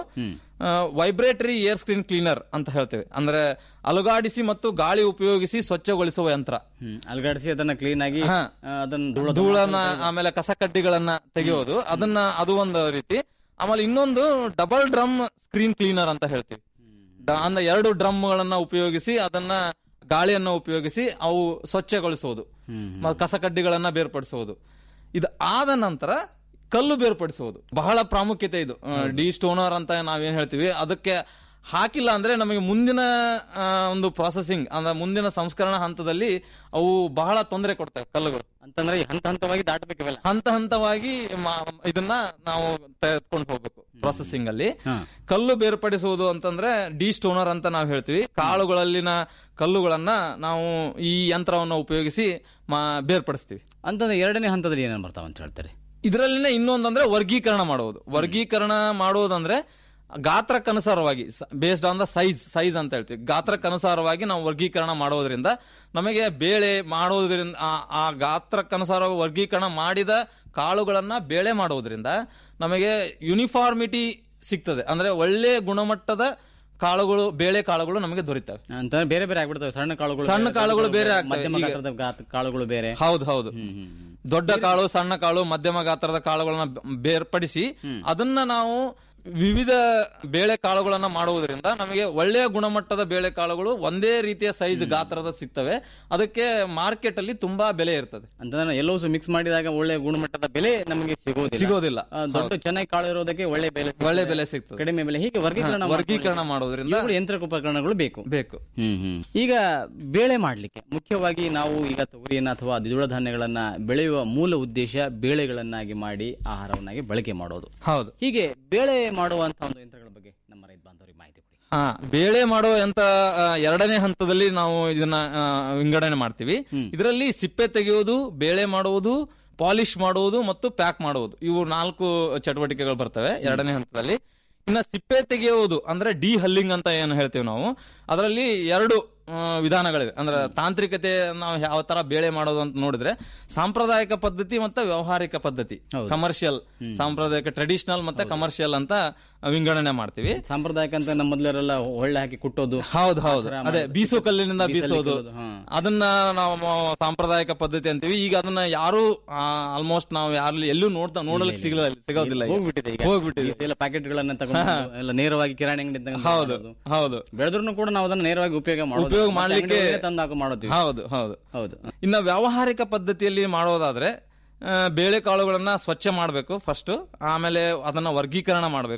ವೈಬ್ರೇಟರಿ ಏರ್ ಸ್ಕ್ರೀನ್ ಕ್ಲೀನರ್ ಅಂತ ಹೇಳ್ತೇವೆ ಅಂದ್ರೆ ಅಲುಗಾಡಿಸಿ ಮತ್ತು ಗಾಳಿ ಉಪಯೋಗಿಸಿ ಸ್ವಚ್ಛಗೊಳಿಸುವ ಯಂತ್ರ ಹ್ಮ್ ಅಲ್ಗಾಡಿಸಿ ಅದನ್ನ ಕ್ಲೀನ್ ಆಗಿ ಹಾ. ಆ, ಅದನ್ನ ಧೂಳ ಧೂಳನ್ನ ಆಮೇಲೆ ಕಸಕಡ್ಡಿಗಳನ್ನ ತೆಗೆಯೋದು ಅದನ್ನ ಅದು ಒಂದು ರೀತಿ ಆಮೇಲೆ ಇನ್ನೊಂದು ಡಬಲ್ ಡ್ರಮ್ ಸ್ಕ್ರೀನ್ ಕ್ಲೀನರ್ ಅಂತ ಹೇಳ್ತೀವಿ ಡ- ಅಂದ್ರೆ ಎರಡು ಡ್ರಮ್ಗಳನ್ನ ಉಪಯೋಗಿಸಿ ಅದನ್ನ ಗಾಳಿಯನ್ನ ಉಪಯೋಗಿಸಿ ಅವು ಸ್ವಚ್ಛಗೊಳಿಸುವುದು ಮತ್ತು ಕಸಕಡ್ಡಿಗಳನ್ನ ಬೇರ್ಪಡಿಸುವುದು ಇದು ಆದ ನಂತರ ಕಲ್ಲು ಬೇರ್ಪಡಿಸುವುದು ಬಹಳ ಪ್ರಾಮುಖ್ಯತೆ ಇದು ಡಿ ಸ್ಟೋನರ್ ಅಂತ ನಾವೇನ್ ಹೇಳ್ತೀವಿ ಅದಕ್ಕೆ ಹಾಕಿಲ್ಲ ಅಂದ್ರೆ ನಮಗೆ ಮುಂದಿನ ಆ, ಒಂದು ಪ್ರಾಸೆಸಿಂಗ್ ಅಂದ್ರೆ ಮುಂದಿನ ಸಂಸ್ಕರಣಾ ಹಂತದಲ್ಲಿ ಅವು ಬಹಳ ತೊಂದರೆ ಕೊಡ್ತವೆ ಕಲ್ಲುಗಳು ಅಂತಂದ್ರೆ ಈ ಹಂತ ಹಂತವಾಗಿ ದಾಟಬೇಕು ಇವೆಲ್ಲ ಹಂತ ಹಂತವಾಗಿ ಮಾ- ಇದನ್ನ ನಾವು ತೆಗೆದುಕೊಂಡು ಹೋಗ್ಬೇಕು ಪ್ರೊಸೆಸಿಂಗ್ ಅಲ್ಲಿ ಹಾ. ಕಲ್ಲು ಬೇರ್ಪಡಿಸುವುದು ಅಂತಂದ್ರೆ ಡಿ ಸ್ಟೋನರ್ ಅಂತ ನಾವು ಹೇಳ್ತೀವಿ ಕಾಳುಗಳಲ್ಲಿನ ಕಲ್ಲುಗಳನ್ನ ನಾವು ಈ ಯಂತ್ರವನ್ನು ಉಪಯೋಗಿಸಿ ಮಾ- ಬೇರ್ಪಡಿಸ್ತೀವಿ ಅಂತಂದ್ರೆ ಎರಡನೇ ಹಂತದಲ್ಲಿ ಏನೇನು ಬರ್ತಾವ ಅಂತ ಹೇಳ್ತಾರೆ ಇದರಲ್ಲಿನ ಇನ್ನೊಂದಂದ್ರೆ ವರ್ಗೀಕರಣ ಮಾಡುವುದು ವರ್ಗೀಕರಣ ಮಾಡುವುದಂದ್ರೆ ಗಾತ್ರಕ್ಕನುಸಾರವಾಗಿ based on the size size ಅಂತ ಹೇಳ್ತೀವಿ ಗಾತ್ರಕ್ಕನುಸಾರವಾಗಿ ನಾವು ವರ್ಗೀಕರಣ ಮಾಡೋದ್ರಿಂದ ನಮಗೆ ಬೇಳೆ ಮಾಡೋದ್ರಿಂದ ಆ- ಆ ಗಾತ್ರಕ್ಕನುಸಾರವಾಗಿ ವರ್ಗೀಕರಣ ಮಾಡಿದ ಕಾಳುಗಳನ್ನ ಬೇಳೆ ಮಾಡೋದ್ರಿಂದ ನಮಗೆ ಯೂನಿಫಾರ್ಮಿಟಿ ಸಿಗ್ತದೆ ಅಂದ್ರೆ ಒಳ್ಳೆ ಗುಣಮಟ್ಟದ ಕಾಳುಗಳು ಬೇಳೆ ಕಾಳುಗಳು ನಮಗೆ ದೊರೀತವೆ ಅಂತಂದ್ರೆ ಬೇರೆ ಬೇರೆ ಆಗ್ಬಿಡ್ತವೆ ಸಣ್ಣ ಕಾಳುಗಳು ಸಣ್ಣ ಬೇರೆ, ಕಾಳುಗಳು ದೊಡ್ಡ ಬೇರೆ ಕಾಳುಗಳು ಆಗ್ತವೆ. ಮಧ್ಯಮ ಈಗ- ಗಾತ್ರದ ಗಾತ್- ಕಾಳುಗಳು ಬೇರೆ ಹೌದು ಹೌದು ಹ್ಮ್, ಹ್ಮ್, ಹ್ಮ್. ದೊಡ್ಡ ಕಾಳು ಸಣ್ಣ ಕಾಳು ಮಧ್ಯಮ ಗಾತ್ರದ ಕಾಳುಗಳನ್ನ ಬ- ಬೇರ್ಪಡಿಸಿ ಅದನ್ನ ನಾವು ವಿವಿಧ ಬೇಳೆ ಕಾಳುಗಳನ್ನ ಮಾಡುವುದರಿಂದ ನಮಗೆ ಒಳ್ಳೆಯ ಗುಣಮಟ್ಟದ ಬೇಳೆ ಕಾಳುಗಳು ಒಂದೇ ರೀತಿಯ ಸೈಜ್ ಗಾತ್ರದ ಸಿಗ್ತವೆ ಅದಕ್ಕೆ ಮಾರ್ಕೆಟ್ ಅಲ್ಲಿ ತುಂಬಾ ಬೆಲೆ ಇರ್ತದೆ ಅಂತಂದ್ರೆ ಎಲ್ಲವೂ ಮಿಕ್ಸ್ ಮಾಡಿದಾಗ ಒಳ್ಳೆ ಗುಣಮಟ್ಟದ ಬೆಲೆ ನಮಗೆ ಸಿಗೋದಿಲ್ಲ ಸಿಗೋದಿಲ್ಲ ಆ, ದೊಡ್ಡ ಚೆನ್ನಾಗಿ ಕಾಳು ಇರೋದಕ್ಕೆ ಒಳ್ಳೆ ಬೆಲೆ ಸಿಗ್ತದೆ. ಒಳ್ಳೆ ಬೆಲೆ ಸಿಗ್ತದೆ ಕಡಿಮೆ ಬೆಲೆ ಹೀಗೆ ವರ್ಗೀಕರಣ ವರ್ಗೀಕರಣ ಮಾಡೋದ್ರಿಂದ ಇವುಗಳು ಯಂತ್ರೋಪಕರಣಗಳು ಬೇಕು ಬೇಕು ಹ್ಮ್ ಹ್ಮ್ ಈಗ ಬೇಳೆ ಮಾಡ್ಲಿಕ್ಕೆ ಮುಖ್ಯವಾಗಿ ನಾವು ಈಗ ತೊಗರಿಯನ್ನ ಅಥವಾ ದ್ವಿದಳ ಧಾನ್ಯಗಳನ್ನ ಬೆಳೆಯುವ ಮೂಲ ಉದ್ದೇಶ ಬೇಳೆಗಳನ್ನಾಗಿ ಮಾಡಿ ಆಹಾರವನ್ನಾಗಿ ಬಳಕೆ ಮಾಡೋದು ಹೌದು ಹೀಗೆ ಬೇಳೆ ಮಾಡುವಂತಹ ಒಂದು ಯಂತ್ರಗಳ ಬಗ್ಗೆ ನಮ್ಮ ರೈತ ಬಾಂಧವರಿಗೆ ಮಾಹಿತಿ ಕೊಡಿ ಹಾ ಬೇಳೆ ಮಾಡುವ ಯಂತ ಆ, ಎರಡನೇ ಹಂತದಲ್ಲಿ ನಾವು ಇದನ್ನ ಆ, ವಿಂಗಡಣೆ ಮಾಡ್ತೀವಿ ಇದರಲ್ಲಿ ಸಿಪ್ಪೆ ತೆಗೆಯುವುದು ಬೇಳೆ ಮಾಡುವುದು ಪಾಲಿಶ್ ಮಾಡುವುದು ಮತ್ತು ಪ್ಯಾಕ್ ಮಾಡುವುದು ಇವು ನಾಲ್ಕು ಚಟುವಟಿಕೆಗಳು ಬರ್ತವೆ ಎರಡನೇ ಹಂತದಲ್ಲಿ ಇನ್ನ ಸಿಪ್ಪೆ ತೆಗೆಯುವುದು ಅಂದ್ರೆ ಡಿ ಹಲ್ಲಿಂಗ್ ಅಂತ ಏನು ಹೇಳ್ತೇವೆ ನಾವು ಅದರಲ್ಲಿ ಎರಡು ಆ, ವಿಧಾನಗಳಿವೆ ಅಂದ್ರೆ ತಾಂತ್ರಿಕತೆ ನಾವು ಯಾವ ತರ ಬೇಳೆ ಮಾಡೋದು ಅಂತ ನೋಡಿದ್ರೆ ಸಾಂಪ್ರದಾಯಿಕ ಪದ್ಧತಿ ಮತ್ತೆ ವ್ಯವಹಾರಿಕ ಪದ್ಧತಿ ಕಮರ್ಷಿಯಲ್ ಸಾಂಪ್ರದಾಯಿಕ ಟ್ರೆಡಿಷನಲ್ ಮತ್ತೆ ಕಮರ್ಷಿಯಲ್ ಅಂತ ವಿಂಗಡಣೆ ಮಾಡ್ತೀವಿ ಸಾಂಪ್ರದಾಯಿಕ ಅಂತ ನಮ್ಮ ಮೊದಲರೆಲ್ಲ ಒಳ್ಳೆ ಹಾಕಿ ಕುಟ್ಟೋದು ಹೌದು ಹೌದು ಅದೇ ಬೀಸೋ ಕಲ್ಲಿನಿಂದ ಬೀಸೋದು ಕಲ್ಲೋದು, ಹಾ. ಅದನ್ನ ನಾವು ಮ- ಸಾಂಪ್ರದಾಯಿಕ ಪದ್ಧತಿ ಅಂತೀವಿ ಈಗ ಅದನ್ನ ಯಾರು ಆಲ್ಮೋಸ್ಟ್ ನಾವು ಯಾರು ಎಲ್ಲೂ ನೋಡ್ತಾ ನೋಡಲಿಕ್ಕೆ ಸಿಗಲ್ಲ ಸಿಗೋದಿಲ್ಲ ಈಗ. ಹೋಗ್ಬಿಟ್ಟಿದೆ ಈಗ ಹೋಗ್ಬಿಟ್ಟಿದೆ ಎಲ್ಲ ಪ್ಯಾಕೆಟ್ ಗಳನ್ನ ತಗೊಂಡು ಎಲ್ಲ ನೇರವಾಗಿ ಕಿರಾಣಿ ಅಂಗಡಿ ಹೌದು ಹೌದು ಬೆಳೆದ್ರು ಕೂಡ ನಾವು ಅದನ್ನ ನೇರವಾಗಿ ಉಪಯೋಗ ಮಾಡೋದು ಉಪಯೋಗ ಮತ್ತೆ ಮಾಡ್ಲಿಕ್ಕೆ- ಅಂಗಡಿಯಲ್ಲೇ ತಂದು ಹಾಕಿ ಮಾಡೋದು ಹೌದು ಹೌದು ಹೌದು ಇನ್ನ ವ್ಯಾವಹಾರಿಕ ಪದ್ಧತಿಯಲ್ಲಿ ಮಾಡೋದಾದ್ರೆ ಆ, ಬೇಳೆಕಾಳುಗಳನ್ನ ಸ್ವಚ್ಛ ಮಾಡಬೇಕು ಫಸ್ಟ್ ಆಮೇಲೆ ಅದನ್ನ ವರ್ಗೀಕರಣ ಮಾಡಬೇಕು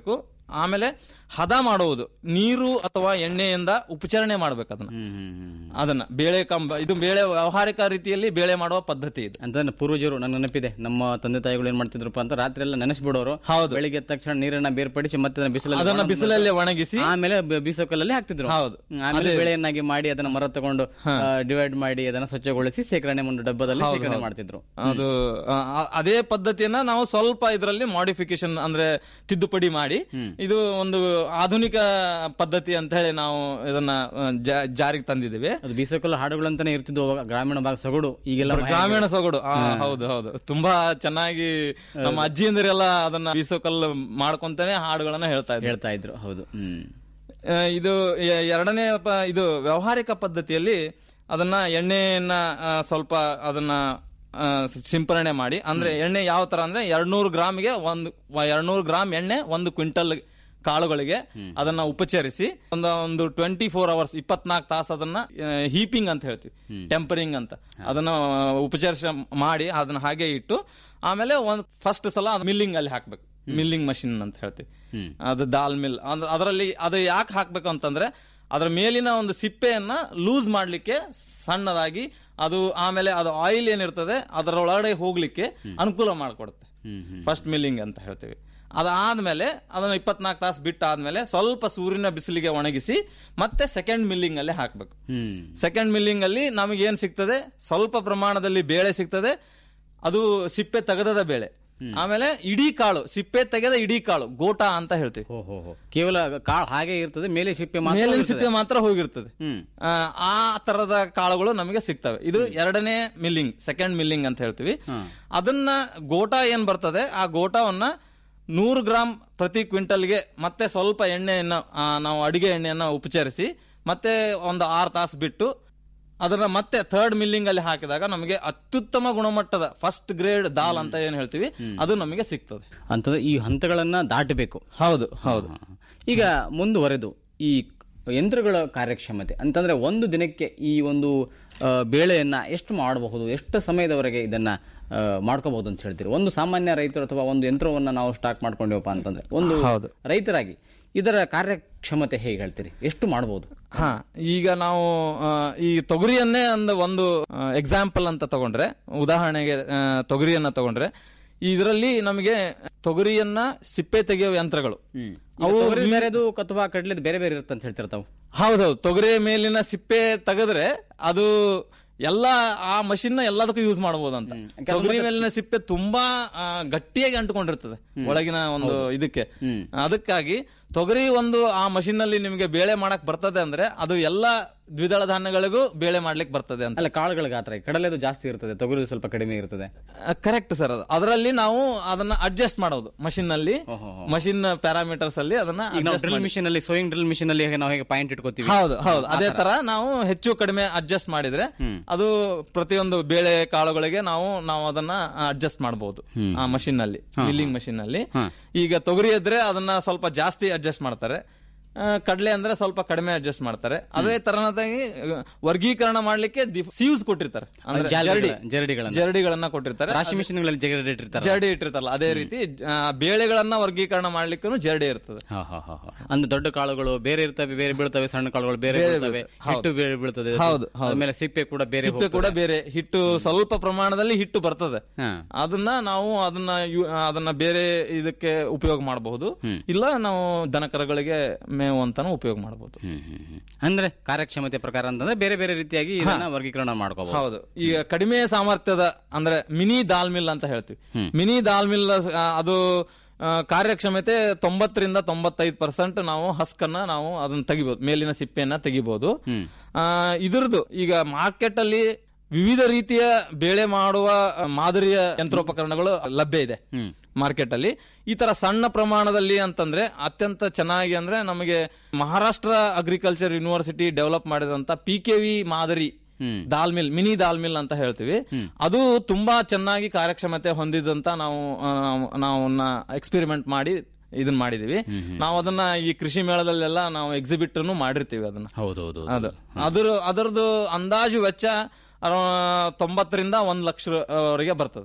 ಆಮೇಲೆ ಹದ ಮಾಡುವುದು ನೀರು ಅಥವಾ ಎಣ್ಣೆಯಿಂದ ಉಪಚರಣೆ ಮಾಡ್ಬೇಕು ಅದನ್ನ ಹ್ಮ್ ಹ್ಮ್ ಹ್ಮ್ ಅದನ್ನ ಬೇಳೆ ಕಂಬ ಇದು ಬೇಳೆ ವ್ಯಾವಹಾರಿಕ ರೀತಿಯಲ್ಲಿ ಬೇಳೆ ಮಾಡುವ ಪದ್ಧತಿ ಇದು ಅಂತ ನನ್ನ ಪೂರ್ವಜರು ನನ್ನ ನೆನಪಿದೆ ನಮ್ಮ ತಂದೆ ತಾಯಿಗಳು ಏನ್ ಮಾಡ್ತಿದ್ರಪ್ಪ ಅಂತ ರಾತ್ರಿ ಎಲ್ಲ ನೆನೆಸ್ಬಿಡೋರು ಹೌದು. ಬೆಳಿಗ್ಗೆ ಎದ್ದ ತಕ್ಷಣ ನೀರನ್ನ ಬೇರ್ಪಡಿಸಿ ಮತ್ತೆ ಅದನ್ನ ಬಿಸಿಲಲ್ಲಿ ಅದನ್ನ ಒಣ- ಬಿಸಿಲಲ್ಲಿ ಒಣಗಿಸಿ ಆಮೇಲೆ ಬ- ಬೀಸೋಕಲ್ಲಲ್ಲಿ ಹಾಕ್ತಿದ್ರು ಹೌದು. ಹ್ಮ್, ಆಮೇಲೆ ಬೆಳೆಯನ್ನಾಗಿ ಮಾಡಿ ಅದನ್ನ ಮರ ತಗೊಂಡು ಡಿವೈಡ್ ಮಾಡಿ ಅದನ್ನ ಸ್ವಚ್ಛಗೊಳಿಸಿ ಶೇಖರಣೆ ಒಂದು ಡಬ್ಬದಲ್ಲಿ ಶೇಖರಣೆ ಮಾಡ್ತಿದ್ರು ಅದು ಆ, ಆ- ಅದೇ ಪದ್ಧತಿಯನ್ನ ನಾವು ಸ್ವಲ್ಪ ಇದರಲ್ಲಿ ಮಾಡಿಫಿಕೇಶನ್ ಅಂದ್ರೆ ತಿದ್ದುಪಡಿ ಮಾಡಿ ಇದು ಒಂದು ಆಧುನಿಕ ಪದ್ಧತಿ ಅಂತ ಹೇಳಿ ನಾವು ಇದನ್ನ ಆ, ಜಾ- ಜಾರಿಗೆ ತಂದಿದ್ದೇವೆ ಅದು ಬೀಸೋಕಲ್ಲ ಹಾಡುಗಳಂತಾನೆ ಇರ್ತಿದ್ವು ಅವಾಗ ಗ್ರಾಮೀಣ ಭಾಗ ಸೊಗಡು ಈಗೆಲ್ಲ ಗ್ರಾಮೀಣ ಸೊಗಡು ಆ, ಹೌದು ಹೌದು ತುಂಬಾ ಚೆನ್ನಾಗಿ ನಮ್ಮ ಅಜ್ಜಿಯಂದಿರೆಲ್ಲ ಅದನ್ನ ಬೀಸೋಕಲ್ಲು ಮಾಡ್ಕೊಂತಾನೆ ಹಾಡುಗಳನ್ನ ಹೇಳ್ತಾ ಇದ್ರು ಹೇಳ್ತಾ ಇದ್ರು ಹೌದು ಹ್ಮ್ ಆ, ಇದು ಎ- ಎರಡನೇ ಪ- ಇದು ವ್ಯಾವಹಾರಿಕ ಪದ್ಧತಿಯಲ್ಲಿ ಅದನ್ನ ಎಣ್ಣೆಯನ್ನ ಆ, ಸ್ವಲ್ಪ ಅದನ್ನ ಆ, ಸಿಂಪರಣೆ ಮಾಡಿ ಅಂದ್ರೆ ಎಣ್ಣೆ ಯಾವ ತರ ಅಂದ್ರೆ ಎರಡ್ನೂರು ಗ್ರಾಮ್ಗೆ ಒಂದು ಎರಡ್ನೂರು ಗ್ರಾಮ್ ಎಣ್ಣೆ ಒಂದು ಕ್ವಿಂಟಲ್ ಕಾಳುಗಳಿಗೆ ಅದನ್ನ ಉಪಚರಿಸಿ ಒಂದು ಒಂದು ಟ್ವೆಂಟಿ ಫೋರ್ ಅವರ್ಸ್ ಇಪ್ಪತ್ನಾಲ್ಕು ತಾಸು ಅದನ್ನ ಹೀಪಿಂಗ್ ಅಂತ ಹೇಳ್ತೀವಿ ಟೆಂಪರಿಂಗ್ ಅಂತ ಅದನ್ನ ಉಪಚರಿಸ ಮಾಡಿ ಅದನ್ನ ಹಾಗೆ ಇಟ್ಟು ಆಮೇಲೆ ಒಂದ್ ಫಸ್ಟ್ ಸಲ ಮಿಲ್ಲಿಂಗ್ ಅಲ್ಲಿ ಹಾಕ್ಬೇಕು ಮಿಲ್ಲಿಂಗ್ ಮಷಿನ್ ಅಂತ ಹೇಳ್ತೀವಿ ಅದು ದಾಲ್ ಮಿಲ್ ಅಂದ್ರೆ ಅದರಲ್ಲಿ ಅದು ಯಾಕೆ ಹಾಕ್ಬೇಕು ಅಂತಂದ್ರೆ ಅದರ ಮೇಲಿನ ಒಂದು ಸಿಪ್ಪೆಯನ್ನ ಲೂಸ್ ಮಾಡ್ಲಿಕ್ಕೆ ಸಣ್ಣದಾಗಿ ಅದು ಆಮೇಲೆ ಅದು ಆಯಿಲ್ ಏನಿರ್ತದೆ ಅದರೊಳಗಡೆ ಹೋಗ್ಲಿಕ್ಕೆ ಅನುಕೂಲ ಮಾಡಿಕೊಡುತ್ತೆ ಫಸ್ಟ್ ಮಿಲ್ಲಿಂಗ್ ಅಂತ ಹೇಳ್ತೀವಿ ಅದಾದ್ಮೇಲೆ ಅದನ್ನ ಇಪ್ಪತ್ನಾಲ್ಕು ತಾಸು ಬಿಟ್ಟಾದ್ಮೇಲೆ ಸ್ವಲ್ಪ ಸೂರ್ಯನ ಬಿಸಿಲಿಗೆ ಒಣಗಿಸಿ ಮತ್ತೆ ಸೆಕೆಂಡ್ ಮಿಲ್ಲಿಂಗ್ ಅಲ್ಲಿ ಹಾಕ್ಬೇಕು ಹ್ಮ್ ಸೆಕೆಂಡ್ ಮಿಲ್ಲಿಂಗ್ ಅಲ್ಲಿ ನಮಗೆ ಏನ್ ಸಿಗ್ತದೆ ಸ್ವಲ್ಪ ಪ್ರಮಾಣದಲ್ಲಿ ಬೇಳೆ ಸಿಗ್ತದೆ ಅದು ಸಿಪ್ಪೆ ತೆಗೆದದ ಬೇಳೆ ಆಮೇಲೆ ಇಡೀ ಕಾಳು ಸಿಪ್ಪೆ ತೆಗೆದ ಇಡೀ ಕಾಳು ಗೋಟ ಅಂತ ಹೇಳ್ತೀವಿ ಹೋ ಹೋ ಹೋ ಕೇವಲ ಕಾಳು ಹಾಗೆ ಇರ್ತದೆ ಮೇಲೆ ಸಿಪ್ಪೆ ಮಾತ್ರ ಮೇಲಿನ ಇರ್ತದೆ. ಸಿಪ್ಪೆ ಮಾತ್ರ ಹೋಗಿರ್ತದೆ ಹ್ಮ್ ಆ, ಆ ತರದ ಕಾಳುಗಳು ನಮಗೆ ಸಿಗ್ತವೆ ಇದು ಎರಡನೇ ಮಿಲ್ಲಿಂಗ್ ಸೆಕೆಂಡ್ ಮಿಲ್ಲಿಂಗ್ ಅಂತ ಹೇಳ್ತೀವಿ ಅದನ್ನ ಗೋಟ ಏನ್ ಬರ್ತದೆ ಆ ಗೋಟವನ್ನ ನೂರು ಗ್ರಾಮ್ ಪ್ರತಿ ಕ್ವಿಂಟಲ್ಗೆ ಮತ್ತೆ ಸ್ವಲ್ಪ ಎಣ್ಣೆಯನ್ನ ಆ, ನಾವು ಅಡಿಗೆ ಎಣ್ಣೆಯನ್ನ ಉಪಚರಿಸಿ ಮತ್ತೆ ಒಂದು ಆರು ತಾಸು ಬಿಟ್ಟು ಅದನ್ನ ಮತ್ತೆ ಥರ್ಡ್ ಮಿಲ್ಲಿಂಗ್ ಅಲ್ಲಿ ಹಾಕಿದಾಗ ನಮಗೆ ಅತ್ಯುತ್ತಮ ಗುಣಮಟ್ಟದ ಫಸ್ಟ್ ಗ್ರೇಡ್ ದಾಲ್ ಅಂತ ಏನ್ ಹೇಳ್ತೀವಿ ಅದು ನಮಗೆ ಸಿಗ್ತದೆ ಅಂತಂದ್ರೆ ಈ ಹಂತಗಳನ್ನ ದಾಟಬೇಕು ಹೌದು ಹೌದು ಈಗ ಮುಂದುವರೆದು ಈ ಯಂತ್ರಗಳ ಕಾರ್ಯಕ್ಷಮತೆ ಅಂತಂದ್ರೆ ಒಂದು ದಿನಕ್ಕೆ ಈ ಒಂದು ಆ, ಬೇಳೆಯನ್ನ ಎಷ್ಟು ಮಾಡಬಹುದು ಎಷ್ಟು ಸಮಯದವರೆಗೆ ಇದನ್ನ ಆ, ಮಾಡ್ಕೋಬಹುದು ಅಂತ ಹೇಳ್ತೀರಿ ಒಂದು ಸಾಮಾನ್ಯ ರೈತರು ಅಥವಾ ಒಂದು ಯಂತ್ರವನ್ನ ನಾವು ಸ್ಟಾಕ್ ಮಾಡ್ಕೊಂಡಿವಪ್ಪ ಅಂತಂದ್ರೆ ಒಂದು ಹೌದು. ರೈತರಾಗಿ ಇದರ ಕಾರ್ಯಕ್ಷಮತೆ ಹೇಗೆ ಹೇಳ್ತೀರಿ ಎಷ್ಟು ಮಾಡಬಹುದು ಹಾ ಈಗ ನಾವು ಆ, ಈ ತೊಗರಿಯನ್ನೇ ಒಂದು ಒಂದು ಎಕ್ಸಾಂಪಲ್ ಅಂತ ತಗೊಂಡ್ರೆ ಉದಾಹರಣೆಗೆ ಆ, ತೊಗರಿಯನ್ನ ತಗೊಂಡ್ರೆ ಇದರಲ್ಲಿ ನಮಗೆ ತೊಗರಿಯನ್ನ ಸಿಪ್ಪೆ ತೆಗೆಯುವ ಯಂತ್ರಗಳು ಅವು ಬೇರೆದು ಅಥವಾ ಕಡ್ಲೆದು ಬೇರೆ ಬೇರೆ ಇರುತ್ತೆ ಅಂತ ಹೇಳ್ತಿರ್ತಾವು ಹೌದೌದು ತೊಗರಿ ಮೇಲಿನ ಸಿಪ್ಪೆ ತೆಗೆದ್ರೆ ಅದು ಎಲ್ಲ ಆ ಮಷಿನ್ ಎಲ್ಲದಕ್ಕೂ ಯೂಸ್ ಮಾಡಬಹುದು ಅಂತ ತೊಗರಿ ಮೇಲಿನ ಸಿಪ್ಪೆ ತುಂಬಾ ಆ, ಗಟ್ಟಿಯಾಗಿ ಅಂಟುಕೊಂಡಿರ್ತದೆ ಒಳಗಿನ ಒಂದು ಇದಕ್ಕೆ ಅದಕ್ಕಾಗಿ ತೊಗರಿ ಒಂದು ಆ ಮಷಿನ್ ನಲ್ಲಿ ನಿಮಗೆ ಬೇಳೆ ಮಾಡಕ್ ಬರ್ತದೆ ಅಂದ್ರೆ ಅದು ಎಲ್ಲ ದ್ವಿದಳ ಧಾನ್ಯಗಳಿಗೂ ಬೇಳೆ ಮಾಡ್ಲಿಕ್ಕೆ ಬರ್ತದೆ ಅಂತ ಅಲ್ಲ ಕಾಳುಗಳ ಗಾತ್ರ ಕಡಲೆದು ಜಾಸ್ತಿ ಇರ್ತದೆ ತೊಗರಿದು ಸ್ವಲ್ಪ ಕಡಿಮೆ ಇರ್ತದೆ ಕರೆಕ್ಟ್ ಸರ್ ಅದು ಅದರಲ್ಲಿ ನಾವು ಅದನ್ನ ಅಡ್ಜಸ್ಟ್ ಮಾಡೋದು ಮಷಿನ್ ನಲ್ಲಿ ಓಹೋ. ಮಷಿನ್ ಪ್ಯಾರಾಮೀಟರ್ಸ್ ಅಲ್ಲಿ ಅದನ್ನ ಈಗ ನಾವು adjust ಡ್ರಿಲ್ ಮಿಷಿನ್ ಅಲ್ಲಿ ಸೋಯಿಂಗ್ ಡ್ರಿಲ್ ಮಿಷಿನ್ ಅಲ್ಲಿ ಹೇಗೆ ನಾವು ಹೇಗೆ ಪಾಯಿಂಟ್ ಇಟ್ಕೋತೀವಿ ಹೌದು ಹೌದು ಅದೇ ತರ ನಾವು ಹೆಚ್ಚು ಕಡಿಮೆ ಅಡ್ಜಸ್ಟ್ ಮಾಡಿದ್ರೆ ಅದು ಪ್ರತಿಯೊಂದು ಬೇಳೆ ಕಾಳುಗಳಿಗೆ ನಾವು ನಾವು ಅದನ್ನ ಅಡ್ಜಸ್ಟ್ ಮಾಡಬಹುದು ಆ ಮಷಿನ್ ನಲ್ಲಿ ಮಿಲ್ಲಿಂಗ್ ಮಷಿನ್ ನಲ್ಲಿ ಈಗ ತೊಗರಿ ಇದ್ರೆ ಅದನ್ನ ಸ್ವಲ್ಪ ಜಾಸ್ತಿ ಅಡ್ಜಸ್ಟ್ ಮಾಡ್ತಾರೆ ಆ, ಕಡ್ಲೆ ಅಂದ್ರೆ ಸ್ವಲ್ಪ ಕಡಿಮೆ ಅಡ್ಜಸ್ಟ್ ಮಾಡ್ತಾರೆ ಅದೇ ತರನಾಗಿ ವರ್ಗೀಕರಣ ಮಾಡ್ಲಿಕ್ಕೆ ಸೀವ್ಸ್ ಕೊಟ್ಟಿರ್ತಾರೆ ಅಂದ್ರೆ ಜರಡಿ ಜಾಲರಿಗಳ- ಜರಡಿಗಳನ್ನ ಜರಡಿಗಳನ್ನ ಕೊಟ್ಟಿರ್ತಾರೆ ರಾಶಿ ಮಿಷಿನ್ಗಳಲ್ಲಿ ಜಗಡ್ ಇಟ್ಟಿರ್ತಾರೆ ಜರಡಿ ಇಟ್ಟಿರ್ತಾರಲ್ಲ ಅದೇ ರೀತಿ ಆ, ಬೇಳೆಗಳನ್ನ ವರ್ಗೀಕರಣ ಮಾಡ್ಲಿಕ್ಕೂ ಜರಡಿ ಇರ್ತದೆ ಹಾ, ಹಾ, ಹಾ, ಹಾ. ಅಂದ್ರೆ ದೊಡ್ಡ ಕಾಳುಗಳು ಬೇರೆ ಇರ್ತವೆ ಬೇರೆ ಬೀಳ್ತವೆ ಸಣ್ಣ ಕಾಳುಗಳು ಬೇರೆ ಬೀಳ್ತವೆ ಹಿಟ್ಟು ಬೇರೆ ಬೀಳ್ತದೆ ಹೌದು, ಹೌದು. ಆಮೇಲೆ ಸಿಪ್ಪೆ ಕೂಡ ಬೇರೆ ಸಿಪ್ಪೆ ಕೂಡ ಬೇರೆ ಹಿಟ್ಟು ಸ್ವಲ್ಪ ಪ್ರಮಾಣದಲ್ಲಿ ಹಿಟ್ಟು ಬರ್ತದೆ ಹಾ. ಅದನ್ನ ನಾವು ಅದನ್ನ ಯು- ಅದನ್ನ ಬೇರೆ ಇದಕ್ಕೆ ಉಪಯೋಗ ಮಾಡಬಹುದು ಇಲ್ಲ ನಾವು ದನಕರಗಳಿಗೆ ಮೇವು ಅಂತಾನು ಉಪಯೋಗ ಮಾಡಬಹುದು ಹ್ಮ್, ಹ್ಮ್, ಹ್ಮ್. ಅಂದ್ರೆ ಕಾರ್ಯಕ್ಷಮತೆ ಪ್ರಕಾರ ಅಂತಂದ್ರೆ ಬೇರೆ ಬೇರೆ ರೀತಿಯಾಗಿ ಇದನ್ನ ವರ್ಗೀಕರಣ ಮಾಡ್ಕೋಬಹುದು ಹೌದು ಈಗ ಕಡಿಮೆ ಸಾಮರ್ಥ್ಯದ ಅಂದ್ರೆ ಮಿನಿ ದಾಲ್ ಮಿಲ್ ಅಂತ ಹೇಳ್ತೀವಿ ಮಿನಿ ದಾಲ್ ಮಿಲ್ ಆ, ಅದು ಆ, ಕಾರ್ಯಕ್ಷಮತೆ ತೊಂಬತ್ತರಿಂದ ತೊಂಬತ್ತೈದು ಪರ್ಸೆಂಟ್ ನಾವು ಹಸ್ಕನ್ನ ನಾವು ಅದನ್ನ ತೆಗಿಬಹುದು ಮೇಲಿನ ಸಿಪ್ಪೆಯನ್ನ ತೆಗಿಬಹುದು ಆ, ಇದ್ರದ್ದು ಈಗ ಮಾರ್ಕೆಟ್ ಅಲ್ಲಿ ವಿವಿಧ ರೀತಿಯ ಬೇಳೆ ಮಾಡುವ ಆ, ಮಾದರಿಯ ಯಂತ್ರೋಪಕರಣಗಳು ಲಭ್ಯ ಇದೆ ಮಾರ್ಕೆಟ್ ಅಲ್ಲಿ ಈ ತರ ಸಣ್ಣ ಪ್ರಮಾಣದಲ್ಲಿ ಅಂತಂದ್ರೆ ಅತ್ಯಂತ ಚೆನ್ನಾಗಿ ಅಂದ್ರೆ ನಮಗೆ ಮಹಾರಾಷ್ಟ್ರ ಅಗ್ರಿಕಲ್ಚರ್ ಯೂನಿವರ್ಸಿಟಿ ಡೆವಲಪ್ ಮಾಡಿದಂತ ಪಿ ಕೆ ವಿ ಮಾದರಿ dal mill mini dal mill ಅಂತ ಹೇಳ್ತೀವಿ ಅದು ತುಂಬಾ ಚೆನ್ನಾಗಿ ಕಾರ್ಯಕ್ಷಮತೆ ಹೊಂದಿದಂತ ನಾವು ಆ, ನಾವು ಎಕ್ಸ್ಪೆರಿಮೆಂಟ್ ಮಾಡಿ ಇದನ್ನ ಮಾಡಿದೀವಿ ನಾವು ಅದನ್ನ ಈ ಕೃಷಿ ಮೇಳದಲ್ಲೆಲ್ಲ ನಾವು ಎಕ್ಸಿಬಿಟ್ ಮಾಡಿರ್ತೀವಿ ಅದನ್ನ ಹೌದೌದು ಅದು ಅದ್ರ ಅದರದ್ದು ಅಂದಾಜು ವೆಚ್ಚ ಅರ- ತೊಂಬತ್ತರಿಂದ ಒಂದ್ ಲಕ್ಷ ವರೆಗೆ ಬರ್ತದೆ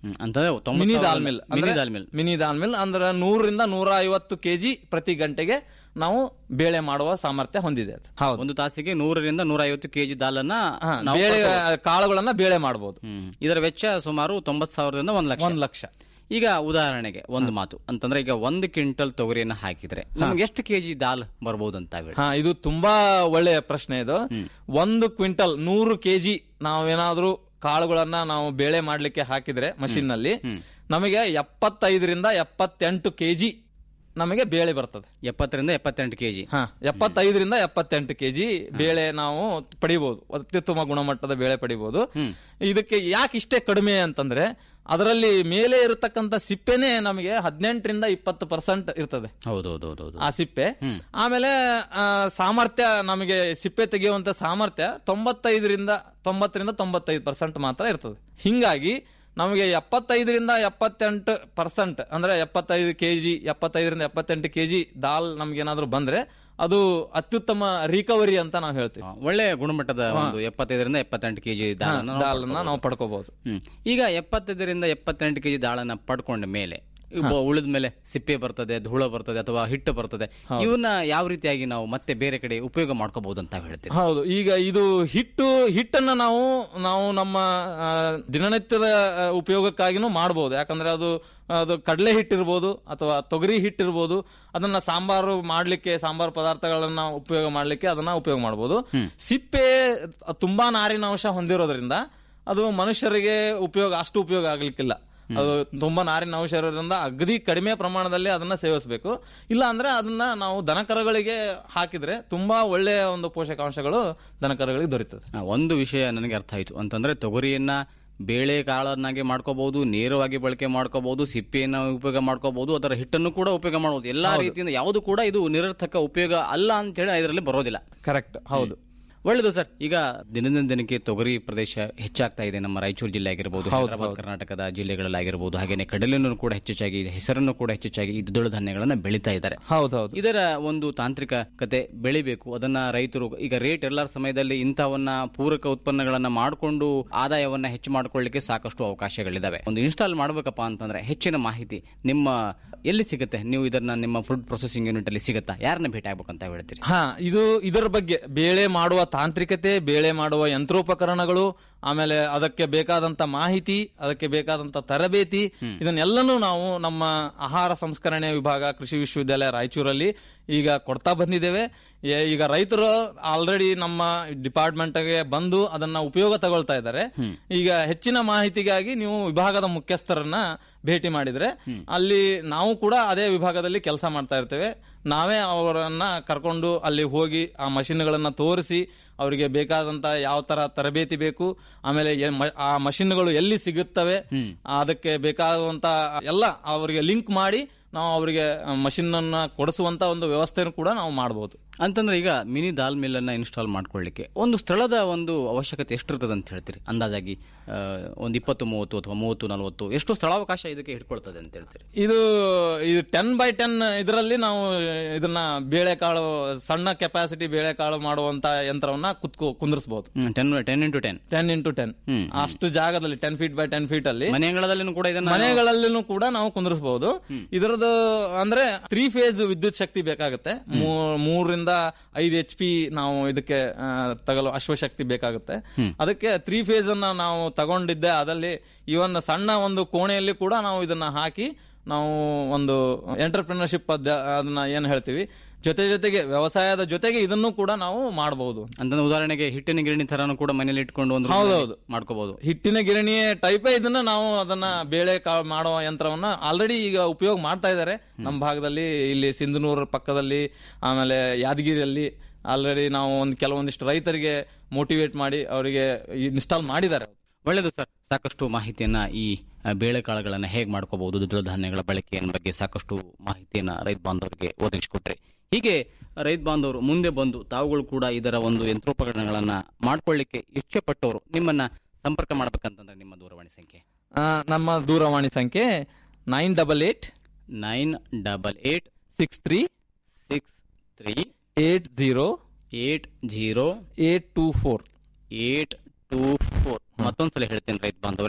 ಹ್ಮ್. ಅಂತಂದ್ರೆ ತೊಂಬತ್ತು ಮಿನಿ ಸಾವಿರದ- dal mill mini dal mill mini dal mill ಅಂದ್ರೆ ನೂರರಿಂದ ನೂರ ಐವತ್ತು ಕೆಜಿ ಪ್ರತಿ ಗಂಟೆಗೆ ನಾವು ಬೇಳೆ ಮಾಡುವ ಸಾಮರ್ಥ್ಯ ಹೊಂದಿದೆ ಅದು ಹೌದು ಒಂದು ತಾಸಿಗೆ ನೂರರಿಂದ ನೂರ ಐವತ್ತು ಕೆಜಿ ದಾಲನ್ನ ಹಾ, ನಾವು ಬೇಳೆ ಕಾಳುಗಳನ್ನ ಬೇಳೆ ಮಾಡಬಹುದು ಹ್ಮ್. ಇದರ ವೆಚ್ಚ ಸುಮಾರು ತೊಂಬತ್ತು ಸಾವಿರದಿಂದ ಒಂದು ಲಕ್ಷ ಒಂದ್ ಲಕ್ಷ ಈಗ ಉದಾಹರಣೆಗೆ ಒಂದು ಮಾತು ಅಂತಂದ್ರೆ ಈಗ ಒಂದು ಕ್ವಿಂಟಲ್ ತೊಗರಿಯನ್ನ ಹಾಕಿದ್ರೆ ನಮ್ಗೆ ಎಷ್ಟು ಕೆಜಿ ದಾಲ್ ಬರ್ಬೋದು ಅಂತ ಹೇಳಿ ಹಾ ಇದು ತುಂಬಾ ಒಳ್ಳೆಯ ಪ್ರಶ್ನೆ ಇದು ಒಂದು ಕ್ವಿಂಟಲ್ ನೂರು ಕೆಜಿ ನಾವೇನಾದ್ರೂ ಕಾಳುಗಳನ್ನ ನಾವು ಬೇಳೆ ಮಾಡ್ಲಿಕ್ಕೆ ಹಾಕಿದ್ರೆ ಮಷಿನ್ ನಲ್ಲಿ ನಮಗೆ ಎಪ್ಪತ್ತೈದರಿಂದ ಎಪ್ಪತ್ತೆಂಟು ಕೆಜಿ ನಮಗೆ ಬೇಳೆ ಬರ್ತದೆ ಎಪ್ಪತ್ತರಿಂದ ಎಪ್ಪತ್ತೆಂಟು ಕೆಜಿ ಹಾ ಎಪ್ಪತ್ತೈದರಿಂದ ಎಪ್ಪತ್ತೆಂಟು ಕೆಜಿ ಬೇಳೆ ನಾವು ಪಡಿಬಹುದು ಅತ್ಯುತ್ತಮ ಗುಣಮಟ್ಟದ ಬೇಳೆ ಪಡಿಬಹುದು ಇದಕ್ಕೆ ಯಾಕೆ ಇಷ್ಟೇ ಕಡಿಮೆ ಅಂತಂದ್ರೆ ಅದರಲ್ಲಿ ಮೇಲೆ ಇರತಕ್ಕಂತ ಸಿಪ್ಪೆನೆ ನಮಗೆ ಹದಿನೆಂಟರಿಂದ ಇಪ್ಪತ್ತು ಪರ್ಸೆಂಟ್ ಇರ್ತದೆ ಹೌದೌದೌದೌದು ಆ ಸಿಪ್ಪೆ ಆಮೇಲೆ ಆ, ಸಾಮರ್ಥ್ಯ ನಮಗೆ ಸಿಪ್ಪೆ ತೆಗೆಯುವಂತ ಸಾಮರ್ಥ್ಯ ತೊಂಬತ್ತೈದರಿಂದ ತೊಂಬತ್ತರಿಂದ ತೊಂಬತ್ತೈದು ಪರ್ಸೆಂಟ್ ಮಾತ್ರ ಇರ್ತದೆ ಹಿಂಗಾಗಿ ನಮಗೆ ಎಪ್ಪತ್ತೈದರಿಂದ ಎಪ್ಪತ್ತೆಂಟು ಪರ್ಸೆಂಟ್ ಅಂದ್ರೆ ಎಪ್ಪತ್ತೈದು ಕೆಜಿ ಎಪ್ಪತ್ತೈದರಿಂದ ಎಪ್ಪತ್ತೆಂಟು ಕೆಜಿ ದಾಲ್ ನಮ್ಗೇನಾದ್ರೂ ಬಂದ್ರೆ ಅದು ಅತ್ಯುತ್ತಮ ರಿಕವರಿ ಅಂತ ನಾವು ಹೇಳ್ತೀವಿ ಒಳ್ಳೆ ಗುಣಮಟ್ಟದ ಒಂದು ಎಪ್ಪತ್ತೈದರಿಂದ ಎಪ್ಪತ್ತೆಂಟು ಕೆಜಿ ದಾಲನ್ನ ನಾವು ದಾಲನ್ನ ನಾವು ಪಡ್ಕೋಬಹುದು ಹ್ಮ್. ಈಗ ಎಪ್ಪತ್ತೈದರಿಂದ ಎಪ್ಪತ್ತೆಂಟು ಕೆಜಿ ದಾಳನ್ನ ಪಡ್ಕೊಂಡ ಮೇಲೆ ಉಳಿದ ಮೇಲೆ ಸಿಪ್ಪೆ ಬರ್ತದೆ ಧೂಳ ಬರ್ತದೆ ಅಥವಾ ಹಿಟ್ಟು ಬರ್ತದೆ ಇವನ್ನ ಯಾವ ರೀತಿಯಾಗಿ ನಾವು ಮತ್ತೆ ಬೇರೆ ಕಡೆ ಉಪಯೋಗ ಮಾಡ್ಕೋಬಹುದು ಅಂತ ಹೇಳ್ತೀವಿ ಹೌದು ಈಗ ಇದು ಹಿಟ್ಟು ಹಿಟ್ಟನ್ನ ನಾವು ನಾವು ನಮ್ಮ ಆ, ದಿನನಿತ್ಯದ ಆ, ಉಪಯೋಗಕ್ಕಾಗಿನೂ ಮಾಡಬಹುದು ಯಾಕಂದ್ರೆ ಅದು ಅದು ಕಡಲೆ ಹಿಟ್ಟಿರ್ಬೋದು ಅಥವಾ ತೊಗರಿ ಹಿಟ್ಟಿರ್ಬೋದು ಅದನ್ನ ಸಾಂಬಾರು ಮಾಡ್ಲಿಕ್ಕೆ ಸಾಂಬಾರು ಪದಾರ್ಥಗಳನ್ನ ಉಪಯೋಗ ಮಾಡ್ಲಿಕ್ಕೆ ಅದನ್ನ ಉಪಯೋಗ ಮಾಡಬಹುದು ಸಿಪ್ಪೆ ತುಂಬಾ ನಾರಿನಾಂಶ ಹೊಂದಿರೋದ್ರಿಂದ ಅದು ಮನುಷ್ಯರಿಗೆ ಉಪಯೋಗ ಅಷ್ಟು ಉಪಯೋಗ ಆಗ್ಲಿಕ್ಕಿಲ್ಲ ಅದು ತುಂಬಾ ನಾರಿನ ಅಂಶ ಇರೋದ್ರಿಂದ ಅಗದಿ ಕಡಿಮೆ ಪ್ರಮಾಣದಲ್ಲಿ ಅದನ್ನ ಸೇವಿಸಬೇಕು ಇಲ್ಲ ಅಂದ್ರೆ ಅದನ್ನ ನಾವು ದನಕರಗಳಿಗೆ ಹಾಕಿದ್ರೆ ತುಂಬಾ ಒಳ್ಳೆಯ ಒಂದು ಪೋಷಕಾಂಶಗಳು ದನಕರಗಳಿಗೆ ದೊರೀತದೆ ಆ, ಒಂದು ವಿಷಯ ನನಗೆ ಅರ್ಥ ಆಯ್ತು ಅಂತಂದ್ರೆ ತೊಗರಿಯನ್ನ ಬೇಳೆ ಕಾಳನ್ನಾಗಿ ಮಾಡ್ಕೋಬಹುದು ನೇರವಾಗಿ ಬಳಕೆ ಮಾಡ್ಕೋಬಹುದು ಸಿಪ್ಪೆಯನ್ನ ಉಪಯೋಗ ಮಾಡ್ಕೋಬಹುದು ಅದರ ಹಿಟ್ಟನ್ನು ಕೂಡ ಉಪಯೋಗ ಮಾಡಬಹುದು ಎಲ್ಲಾ ರೀತಿಯಿಂದ ಯಾವುದು ಕೂಡ ಇದು ನಿರರ್ಥಕ ಉಪಯೋಗ ಅಲ್ಲ ಅಂತ ಹೇಳಿ ಇದರಲ್ಲಿ ಬರೋದಿಲ್ಲ ಕರೆಕ್ಟ್ ಹೌದು ಒಳ್ಳೆಯದು ಸರ್ ಈಗ ದಿನದಿಂದ ದಿನಕ್ಕೆ ತೊಗರಿ ಪ್ರದೇಶ ಹೆಚ್ಚಾಗ್ತಾ ಇದೆ ನಮ್ಮ ರಾಯಚೂರು ಜಿಲ್ಲೆ ಆಗಿರ್ಬೋದು ಹೈದರಾಬಾದ್ ಕರ್ನಾಟಕದ ಜಿಲ್ಲೆಗಳಲ್ಲಿ ಆಗಿರ್ಬೋದು ಹಾಗೇನೆ ಕಡಲೆಯನ್ನು ಕೂಡ ಹೆಚ್ಚೆಚ್ಚಾಗಿ ಹೆಸರನ್ನು ಕೂಡ ಹೆಚ್ಚೆಚ್ಚಾಗಿ ಈ ದ್ವಿದಳ ಧಾನ್ಯಗಳನ್ನ ಬೆಳೀತಾ ಇದ್ದಾರೆ ಹೌದು ಹೌದು ಇದರ ಒಂದು ತಾಂತ್ರಿಕತೆ ಬೆಳಿಬೇಕು ಅದನ್ನ ರೈತರು ಈಗ ರೇಟ್ ಎಲ್ಲರ ಸಮಯದಲ್ಲಿ ಇಂಥವನ್ನ ಪೂರಕ ಉತ್ಪನ್ನಗಳನ್ನ ಮಾಡಿಕೊಂಡು ಆದಾಯವನ್ನ ಹೆಚ್ಚು ಮಾಡ್ಕೊಳ್ಳಿಕ್ಕೆ ಸಾಕಷ್ಟು ಅವಕಾಶಗಳಿದಾವೆ ಒಂದು ಇನ್ಸ್ಟಾಲ್ ಮಾಡ್ಬೇಕಪ್ಪ ಅಂತಂದ್ರೆ ಹೆಚ್ಚಿನ ಮಾಹಿತಿ ನಿಮ್ಮ ಎಲ್ಲಿ ಸಿಗುತ್ತೆ ನೀವು ಇದನ್ನ ನಿಮ್ಮ ಫುಡ್ ಪ್ರೊಸೆಸಿಂಗ್ ಯೂನಿಟ್ ಅಲ್ಲಿ ಸಿಗುತ್ತಾ ಯಾರನ್ನ ಭೇಟಿ ಆಗ್ಬೇಕಂತ ಹೇಳ್ತೀರಿ ಹಾ ಇದು ಇದರ ಬಗ್ಗೆ ಬೇಳೆ ಮಾಡುವ ತಾಂತ್ರಿಕತೆ ಬೇಳೆ ಮಾಡುವ ಯಂತ್ರೋಪಕರಣಗಳು ಆಮೇಲೆ ಅದಕ್ಕೆ ಬೇಕಾದಂತ ಮಾಹಿತಿ ಅದಕ್ಕೆ ಬೇಕಾದಂತ ತರಬೇತಿ ಇದನ್ನೆಲ್ಲನೂ ನಾವು ನಮ್ಮ ಆಹಾರ ಸಂಸ್ಕರಣೆ ವಿಭಾಗ ಕೃಷಿ ವಿಶ್ವವಿದ್ಯಾಲಯ ರಾಯಚೂರಲ್ಲಿ ಈಗ ಕೊಡ್ತಾ ಬಂದಿದ್ದೇವೆ ಏ- ಈಗ ರೈತರು ಆಲ್ರೆಡಿ ನಮ್ಮ ಡಿಪಾರ್ಟ್ಮೆಂಟ್ಗೆ ಬಂದು ಅದನ್ನ ಉಪಯೋಗ ತಗೊಳ್ತಾ ಇದ್ದಾರೆ ಈಗ ಹೆಚ್ಚಿನ ಮಾಹಿತಿಗಾಗಿ ನೀವು ವಿಭಾಗದ ಮುಖ್ಯಸ್ಥರನ್ನ ಭೇಟಿ ಮಾಡಿದ್ರೆ ಅಲ್ಲಿ ನಾವು ಕೂಡ ಅದೇ ವಿಭಾಗದಲ್ಲಿ ಕೆಲಸ ಮಾಡ್ತಾ ಇರ್ತೇವೆ ನಾವೇ ಅವರನ್ನ ಕರ್ಕೊಂಡು ಅಲ್ಲಿ ಹೋಗಿ ಆ ಮಷಿನ್ಗಳನ್ನ ತೋರಿಸಿ ಅವರಿಗೆ ಬೇಕಾದಂತ ಯಾವ ತರ ತರಬೇತಿ ಬೇಕು ಆಮೇಲೆ ಏನ್ ಮ- ಆ ಮಷಿನ್ಗಳು ಎಲ್ಲಿ ಸಿಗುತ್ತವೆ ಅದಕ್ಕೆ ಬೇಕಾಗುವಂತ ಎಲ್ಲ ಅವರಿಗೆ ಲಿಂಕ್ ಮಾಡಿ ನಾವು ಅವರಿಗೆ ಮಷಿನ್ ಅನ್ನ ಕೊಡಿಸುವಂತ ಒಂದು ವ್ಯವಸ್ಥೆನೂ ಕೂಡ ನಾವು ಮಾಡಬಹುದು ಅಂತಂದ್ರೆ ಈಗ ಮಿನಿ ದಾಲ್ ಮಿಲ್ ಅನ್ನ ಇನ್ಸ್ಟಾಲ್ ಮಾಡ್ಕೊಳ್ಳಿಕ್ಕೆ ಒಂದು ಸ್ಥಳದ ಒಂದು ಅವಶ್ಯಕತೆ ಎಷ್ಟಿರ್ತದೆ ಅಂತ ಹೇಳ್ತೀರಿ ಅಂದಾಜಾಗಿ ಆ, ಒಂದು ಇಪ್ಪತ್ತು ಮೂವತ್ತು ಅಥವಾ ಮೂವತ್ತು ನಲವತ್ತು ಎಷ್ಟು ಸ್ಥಳಾವಕಾಶ ಇದಕ್ಕೆ ಹಿಡ್ಕೊಳ್ತದೆ ಅಂತ ಹೇಳ್ತೀರಿ ಇದು ಇದು ಟೆನ್ ಬೈ ಟೆನ್ ಇದರಲ್ಲಿ ನಾವು ಇದನ್ನ ಬೇಳೆಕಾಳು ಸಣ್ಣ ಕೆಪಾಸಿಟಿ ಬೇಳೆಕಾಳು ಮಾಡುವಂತ ಯಂತ್ರವನ್ನ ಕುತ್ಕೋ ಕುಂದಿರಿಸಬಹುದು ten ten into ten ten into ten ಅಷ್ಟು ಜಾಗದಲ್ಲಿ ten feet by ten feet ಅಲ್ಲಿ ಮನೆ ಅಂಗಳದಲ್ಲಿನೂ ಕೂಡ ಇದನ್ನ ಮನೆಗಳಲ್ಲೂ ಕೂಡ ನಾವು ಕುಂದಿರಿಸಬಹುದು ಇದರದ್ದು ಅಂದ್ರೆ ತ್ರೀ ಫೇಸ್ ವಿದ್ಯುತ್ ಶಕ್ತಿ ಬೇಕಾಗುತ್ತೆ ಮೂ- ಮೂರರಿಂದ ಐದು ಎಚ್ ಪಿ ನಾವು ಇದಕ್ಕೆ ಆ, ತಗಲು ಅಶ್ವಶಕ್ತಿ ಬೇಕಾಗುತ್ತೆ ಅದಕ್ಕೆ ತ್ರೀ ಫೇಸ್ ಅನ್ನ ನಾವು ತಗೊಂಡಿದ್ದೆ ಅದಲ್ಲಿ ಇವನ್ ಸಣ್ಣ ಒಂದು ಕೋಣೆಯಲ್ಲಿ ಕೂಡ ನಾವು ಇದನ್ನ ಹಾಕಿ ನಾವು ಒಂದು ಎಂಟರ್ಪ್ರಿನರ್ಶಿಪ್ ಅದನ್ನ ಏನ್ ಹೇಳ್ತೀವಿ ಜೊತೆ ಜೊತೆಗೆ ವ್ಯವಸಾಯದ ಜೊತೆಗೆ ಇದನ್ನು ಕೂಡ ನಾವು ಮಾಡಬಹುದು ಅಂತಂದ್ರೆ ಉದಾಹರಣೆಗೆ ಹಿಟ್ಟಿನ ಗಿರಣಿ ತರಾನು ಕೂಡ ಮನೇಲಿ ಇಟ್ಕೊಂಡು ಒಂದು ಹೌದೌದು. ಮಾಡ್ಕೋಬಹುದು ಹಿಟ್ಟಿನ ಗಿರಣಿ ಟೈಪೇ ಇದನ್ನ ನಾವು ಅದನ್ನ ಬೇಳೆ ಕಾಳು ಮಾಡುವ ಯಂತ್ರವನ್ನ ಆಲ್ರೆಡಿ ಈಗ ಉಪಯೋಗ ಮಾಡ್ತಾ ಇದ್ದಾರೆ ನಮ್ಮ ಭಾಗದಲ್ಲಿ ಇಲ್ಲಿ ಸಿಂಧನೂರ್ ಪಕ್ಕದಲ್ಲಿ ಆಮೇಲೆ ಯಾದಗಿರಿಯಲ್ಲಿ ಆಲ್ರೆಡಿ ನಾವು ಒಂದು ಕೆಲವೊಂದಿಷ್ಟು ರೈತರಿಗೆ ಮೋಟಿವೇಟ್ ಮಾಡಿ ಅವರಿಗೆ ಇನ್ಸ್ಟಾಲ್ ಮಾಡಿದ್ದಾರೆ ಒಳ್ಳೆಯದು ಸರ್ ಸಾಕಷ್ಟು ಮಾಹಿತಿಯನ್ನ ಈ ಆ, ಬೇಳೆಕಾಳುಗಳನ್ನ ಹೇಗೆ ಮಾಡ್ಕೋಬಹುದು ದ್ವಿದಳ ಧಾನ್ಯಗಳ ಬಳಕೆಯ ಬಗ್ಗೆ ಸಾಕಷ್ಟು ಮಾಹಿತಿಯನ್ನ ರೈತ ಬಾಂಧವರಿಗೆ ಒದಗಿಸಿಕೊಟ್ರಿ ಹೀಗೆ ರೈತ ಬಾಂಧವರು ಮುಂದೆ ಬಂದು ತಾವುಗಳು ಕೂಡ ಇದರ ಒಂದು ಯಂತ್ರೋಪಕರಣಗಳನ್ನ ಮಾಡ್ಕೊಳ್ಳಿಕ್ಕೆ ಇಚ್ಛೆಪಟ್ಟವರು ನಿಮ್ಮನ್ನ ಸಂಪರ್ಕ ಮಾಡ್ಬೇಕಂತಂದ್ರೆ ನಿಮ್ಮ ದೂರವಾಣಿ ಸಂಖ್ಯೆ ಆ, ನಮ್ಮ ದೂರವಾಣಿ ಸಂಖ್ಯೆ nine double eight nine double eight six three six three eight zero eight zero eight two four eight two four ಮತ್ತೊಂದ್ಸಲ ಹೇಳ್ತೇನೆ ರೈತ ಬಾಂಧವರೇ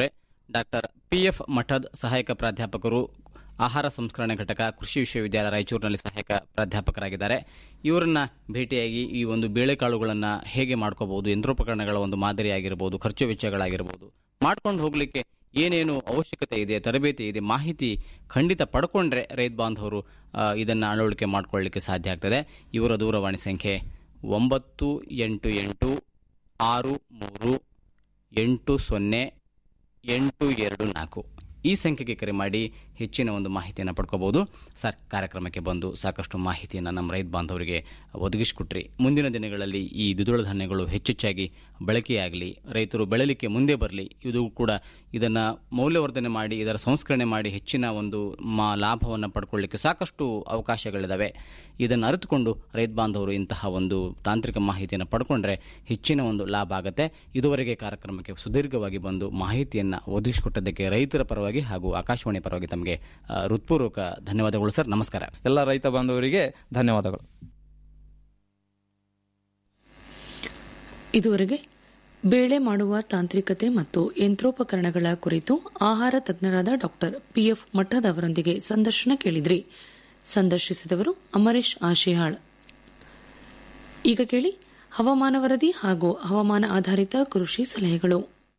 ಡಾಕ್ಟರ್ ಪಿ ಎಫ್ ಮಠದ್ ಸಹಾಯಕ ಪ್ರಾಧ್ಯಾಪಕರು ಆಹಾರ ಸಂಸ್ಕರಣೆ ಘಟಕ ಕೃಷಿ ವಿಶ್ವವಿದ್ಯಾಲಯ ರಾಯಚೂರಿನಲ್ಲಿ ಸಹಾಯಕ ಪ್ರಾಧ್ಯಾಪಕರಾಗಿದ್ದಾರೆ ಇವರನ್ನ ಭೇಟಿಯಾಗಿ ಈ ಒಂದು ಬೇಳೆಕಾಳುಗಳನ್ನು ಹೇಗೆ ಮಾಡ್ಕೋಬಹುದು ಯಂತ್ರೋಪಕರಣಗಳ ಒಂದು ಮಾದರಿಯಾಗಿರ್ಬೋದು ಖರ್ಚು ವೆಚ್ಚಗಳಾಗಿರ್ಬೋದು ಮಾಡ್ಕೊಂಡು ಹೋಗಲಿಕ್ಕೆ ಏನೇನು ಅವಶ್ಯಕತೆ ಇದೆ ತರಬೇತಿ ಇದೆ ಮಾಹಿತಿ ಖಂಡಿತ ಪಡ್ಕೊಂಡ್ರೆ ರೈತ ಬಾಂಧವರು ಆ, ಇದನ್ನ ಅಳವಡಿಕೆ ಮಾಡ್ಕೊಳ್ಳಿಕ್ಕೆ ಸಾಧ್ಯ ಆಗ್ತದೆ ಇವರ ದೂರವಾಣಿ ಸಂಖ್ಯೆ ಒಂಬತ್ತು ಎಂಟು ಎಂಟು ಆರು ಮೂರು ಎಂಟು ಸೊನ್ನೆ ಎಂಟು ಎರಡು ನಾಲ್ಕು ಈ ಸಂಖ್ಯೆಗೆ ಕರೆ ಮಾಡಿ ಹೆಚ್ಚಿನ ಒಂದು ಮಾಹಿತಿಯನ್ನು ಪಡ್ಕೋಬಹುದು ಸರ್ ಕಾರ್ಯಕ್ರಮಕ್ಕೆ ಬಂದು ಸಾಕಷ್ಟು ಮಾಹಿತಿಯನ್ನು ನಮ್ಮ ರೈತ ಬಾಂಧವರಿಗೆ ಒದಗಿಸಿಕೊಟ್ರಿ ಮುಂದಿನ ದಿನಗಳಲ್ಲಿ ಈ ದ್ವಿದಳ ಧಾನ್ಯಗಳು ಹೆಚ್ಚೆಚ್ಚಾಗಿ ಬಳಕೆಯಾಗಲಿ ರೈತರು ಬೆಳಲಿಕ್ಕೆ ಮುಂದೆ ಬರಲಿ ಇದು ಕೂಡ ಇದನ್ನು ಮೌಲ್ಯವರ್ಧನೆ ಮಾಡಿ ಇದರ ಸಂಸ್ಕರಣೆ ಮಾಡಿ ಹೆಚ್ಚಿನ ಒಂದು ಮಾ ಲಾಭವನ್ನು ಪಡ್ಕೊಳ್ಳಿಕ್ಕೆ ಸಾಕಷ್ಟು ಅವಕಾಶಗಳಿದ್ದಾವೆ ಇದನ್ನು ಅರಿತುಕೊಂಡು ರೈತ ಬಾಂಧವರು ಇಂತಹ ಒಂದು ತಾಂತ್ರಿಕ ಮಾಹಿತಿಯನ್ನು ಪಡ್ಕೊಂಡ್ರೆ ಹೆಚ್ಚಿನ ಒಂದು ಲಾಭ ಆಗುತ್ತೆ ಇದುವರೆಗೆ ಕಾರ್ಯಕ್ರಮಕ್ಕೆ ಸುದೀರ್ಘವಾಗಿ ಬಂದು ಮಾಹಿತಿಯನ್ನು ಒದಗಿಸಿಕೊಟ್ಟದ್ದಕ್ಕೆ ರೈತರ ಪರವಾಗಿ ಹಾಗೂ ಆಕಾಶವಾಣಿ ಪರವಾಗಿ ತಮಗೆ ಆ, ಹೃತ್ಪೂರ್ವಕ ಧನ್ಯವಾದಗಳು ಸರ್ ನಮಸ್ಕಾರ ಎಲ್ಲ ರೈತ ಬಾಂಧವರಿಗೆ ಧನ್ಯವಾದಗಳು ಇದುವರೆಗೆ ಬೇಳೆ ಮಾಡುವ ತಾಂತ್ರಿಕತೆ ಮತ್ತು ಯಂತ್ರೋಪಕರಣಗಳ ಕುರಿತು ಆಹಾರ ತಜ್ಞರಾದ ಡಾಕ್ಟರ್ ಪಿಎಫ್ ಮಠದ್ ಅವರೊಂದಿಗೆ ಸಂದರ್ಶನ ಕೇಳಿದ್ರಿ ಸಂದರ್ಶಿಸಿದವರು ಅಮರೇಶ್ ಆಶಿಹಾಳ್ ಈಗ ಕೇಳಿ ಹವಾಮಾನ ವರದಿ ಹಾಗೂ ಹವಾಮಾನ ಆಧಾರಿತ ಕೃಷಿ ಸಲಹೆಗಳು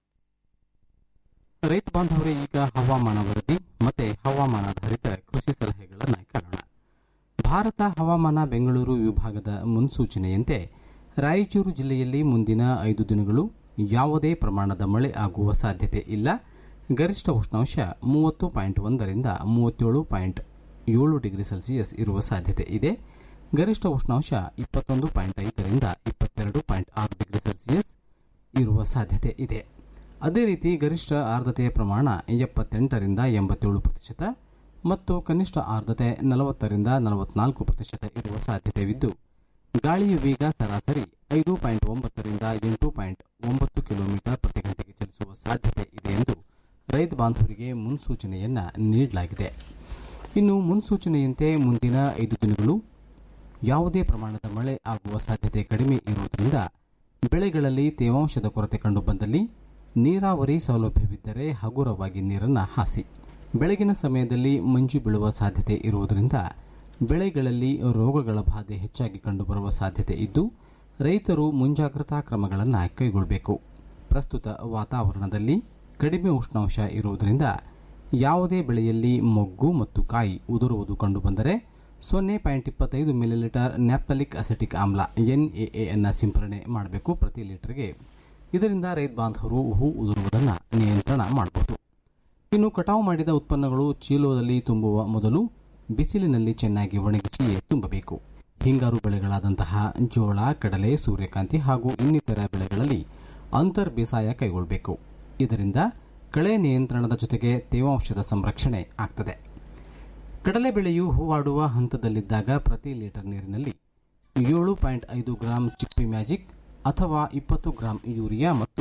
ರೈತ ಬಾಂಧವರೇ ಈಗ ಹವಾಮಾನ ವರದಿ ಮತ್ತೆ ಹವಾಮಾನಾಧಾರಿತ ಕೃಷಿ ಸಲಹೆಗಳನ್ನು ಕಾಣೋಣ ಭಾರತ ಹವಾಮಾನ ಬೆಂಗಳೂರು ವಿಭಾಗದ ಮುನ್ಸೂಚನೆಯಂತೆ ರಾಯಚೂರು ಜಿಲ್ಲೆಯಲ್ಲಿ ಮುಂದಿನ ಐದು ದಿನಗಳು ಯಾವುದೇ ಪ್ರಮಾಣದ ಮಳೆ ಆಗುವ ಸಾಧ್ಯತೆ ಇಲ್ಲ ಗರಿಷ್ಠ ಉಷ್ಣಾಂಶ ಮೂವತ್ತು ಪಾಯಿಂಟ್ ಒಂದರಿಂದ ಮೂವತ್ತೇಳು ಪಾಯಿಂಟ್ ಏಳು ಡಿಗ್ರಿ ಸೆಲ್ಸಿಯಸ್ ಇರುವ ಸಾಧ್ಯತೆ ಇದೆ ಗರಿಷ್ಠ ಉಷ್ಣಾಂಶ ಇಪ್ಪತ್ತೊಂದು ಪಾಯಿಂಟ್ ಐದರಿಂದ ಇಪ್ಪತ್ತೆರಡು ಪಾಯಿಂಟ್ ಆರು ಡಿಗ್ರಿ ಸೆಲ್ಸಿಯಸ್ ಇರುವ ಸಾಧ್ಯತೆ ಇದೆ ಅದೇ ರೀತಿ ಗರಿಷ್ಠ ಆರ್ದ್ರತೆಯ ಪ್ರಮಾಣ ಎಪ್ಪತ್ತೆಂಟರಿಂದ ಎಂಬತ್ತೇಳು ಪ್ರತಿಶತ ಮತ್ತು ಕನಿಷ್ಠ ಆರ್ದ್ರತೆ ನಲವತ್ತರಿಂದ ನಲವತ್ನಾಲ್ಕು ಪ್ರತಿಶತ ಇರುವ ಸಾಧ್ಯತೆವಿದ್ದು ಗಾಳಿಯ ವೇಗ ಸರಾಸರಿ ಐದು ಪಾಯಿಂಟ್ ಒಂಬತ್ತರಿಂದ ಎಂಟು ಪಾಯಿಂಟ್ ಒಂಬತ್ತು ಕಿಲೋಮೀಟರ್ ಪ್ರತಿ ಗಂಟೆಗೆ ಚಲಿಸುವ ಸಾಧ್ಯತೆ ಇದೆ ಎಂದು ರೈತ ಬಾಂಧವರಿಗೆ ಮುನ್ಸೂಚನೆಯನ್ನ ನೀಡಲಾಗಿದೆ ಇನ್ನು ಮುನ್ಸೂಚನೆಯಂತೆ ಮುಂದಿನ ಐದು ದಿನಗಳು ಯಾವುದೇ ಪ್ರಮಾಣದ ಮಳೆ ಆಗುವ ಸಾಧ್ಯತೆ ಕಡಿಮೆ ಇರುವುದರಿಂದ ಬೆಳೆಗಳಲ್ಲಿ ತೇವಾಂಶದ ಕೊರತೆ ಕಂಡುಬಂದಲ್ಲಿ ನೀರಾವರಿ ಸೌಲಭ್ಯವಿದ್ದರೆ ಹಗುರವಾಗಿ ನೀರನ್ನು ಹಾಸಿ ಬೆಳಗಿನ ಸಮಯದಲ್ಲಿ ಮಂಜು ಬೀಳುವ ಸಾಧ್ಯತೆ ಇರುವುದರಿಂದ ಬೆಳೆಗಳಲ್ಲಿ ರೋಗಗಳ ಬಾಧೆ ಹೆಚ್ಚಾಗಿ ಕಂಡುಬರುವ ಸಾಧ್ಯತೆ ಇದ್ದು ರೈತರು ಮುಂಜಾಗ್ರತಾ ಕ್ರಮಗಳನ್ನು ಕೈಗೊಳ್ಳಬೇಕು ಪ್ರಸ್ತುತ ವಾತಾವರಣದಲ್ಲಿ ಕಡಿಮೆ ಉಷ್ಣಾಂಶ ಇರುವುದರಿಂದ ಯಾವುದೇ ಬೆಳೆಯಲ್ಲಿ ಮೊಗ್ಗು ಮತ್ತು ಕಾಯಿ ಉದುರುವುದು ಕಂಡುಬಂದರೆ ಸೊನ್ನೆ ಪಾಯಿಂಟ್ ಇಪ್ಪತ್ತೈದು ಮಿಲಿಲೀಟರ್ ನ್ಯಾಪ್ತಲಿಕ್ ಅಸೆಟಿಕ್ ಆಮ್ಲ ಎನ್ಎಎ ಅನ್ನು ಸಿಂಪರಣೆ ಮಾಡಬೇಕು ಪ್ರತಿ ಲೀಟರ್ಗೆ ಇದರಿಂದ ರೈತ ಬಾಂಧವರು ಹೂ ಉದುರುವುದನ್ನು ನಿಯಂತ್ರಣ ಮಾಡಬಹುದು ಇನ್ನು ಕಟಾವು ಮಾಡಿದ ಉತ್ಪನ್ನಗಳು ಚೀಲದಲ್ಲಿ ತುಂಬುವ ಮೊದಲು ಬಿಸಿಲಿನಲ್ಲಿ ಚೆನ್ನಾಗಿ ಒಣಗಿಸಿಯೇ ತುಂಬಬೇಕು ಹಿಂಗಾರು ಬೆಳೆಗಳಾದಂತಹ ಜೋಳ ಕಡಲೆ ಸೂರ್ಯಕಾಂತಿ ಹಾಗೂ ಇನ್ನಿತರ ಬೆಳೆಗಳಲ್ಲಿ ಅಂತರ್ ಬೇಸಾಯ ಕೈಗೊಳ್ಳಬೇಕು ಇದರಿಂದ ಕಳೆ ನಿಯಂತ್ರಣದ ಜೊತೆಗೆ ತೇವಾಂಶದ ಸಂರಕ್ಷಣೆ ಆಗ್ತದೆ ಕಡಲೆ ಬೆಳೆಯು ಹೂವಾಡುವ ಹಂತದಲ್ಲಿದ್ದಾಗ ಪ್ರತಿ ಲೀಟರ್ ನೀರಿನಲ್ಲಿ ಏಳು ಪಾಯಿಂಟ್ ಐದು ಗ್ರಾಂ ಚಿಪ್ಪಿ ಮ್ಯಾಜಿಕ್ ಅಥವಾ ಇಪ್ಪತ್ತು ಗ್ರಾಂ ಯೂರಿಯಾ ಮತ್ತು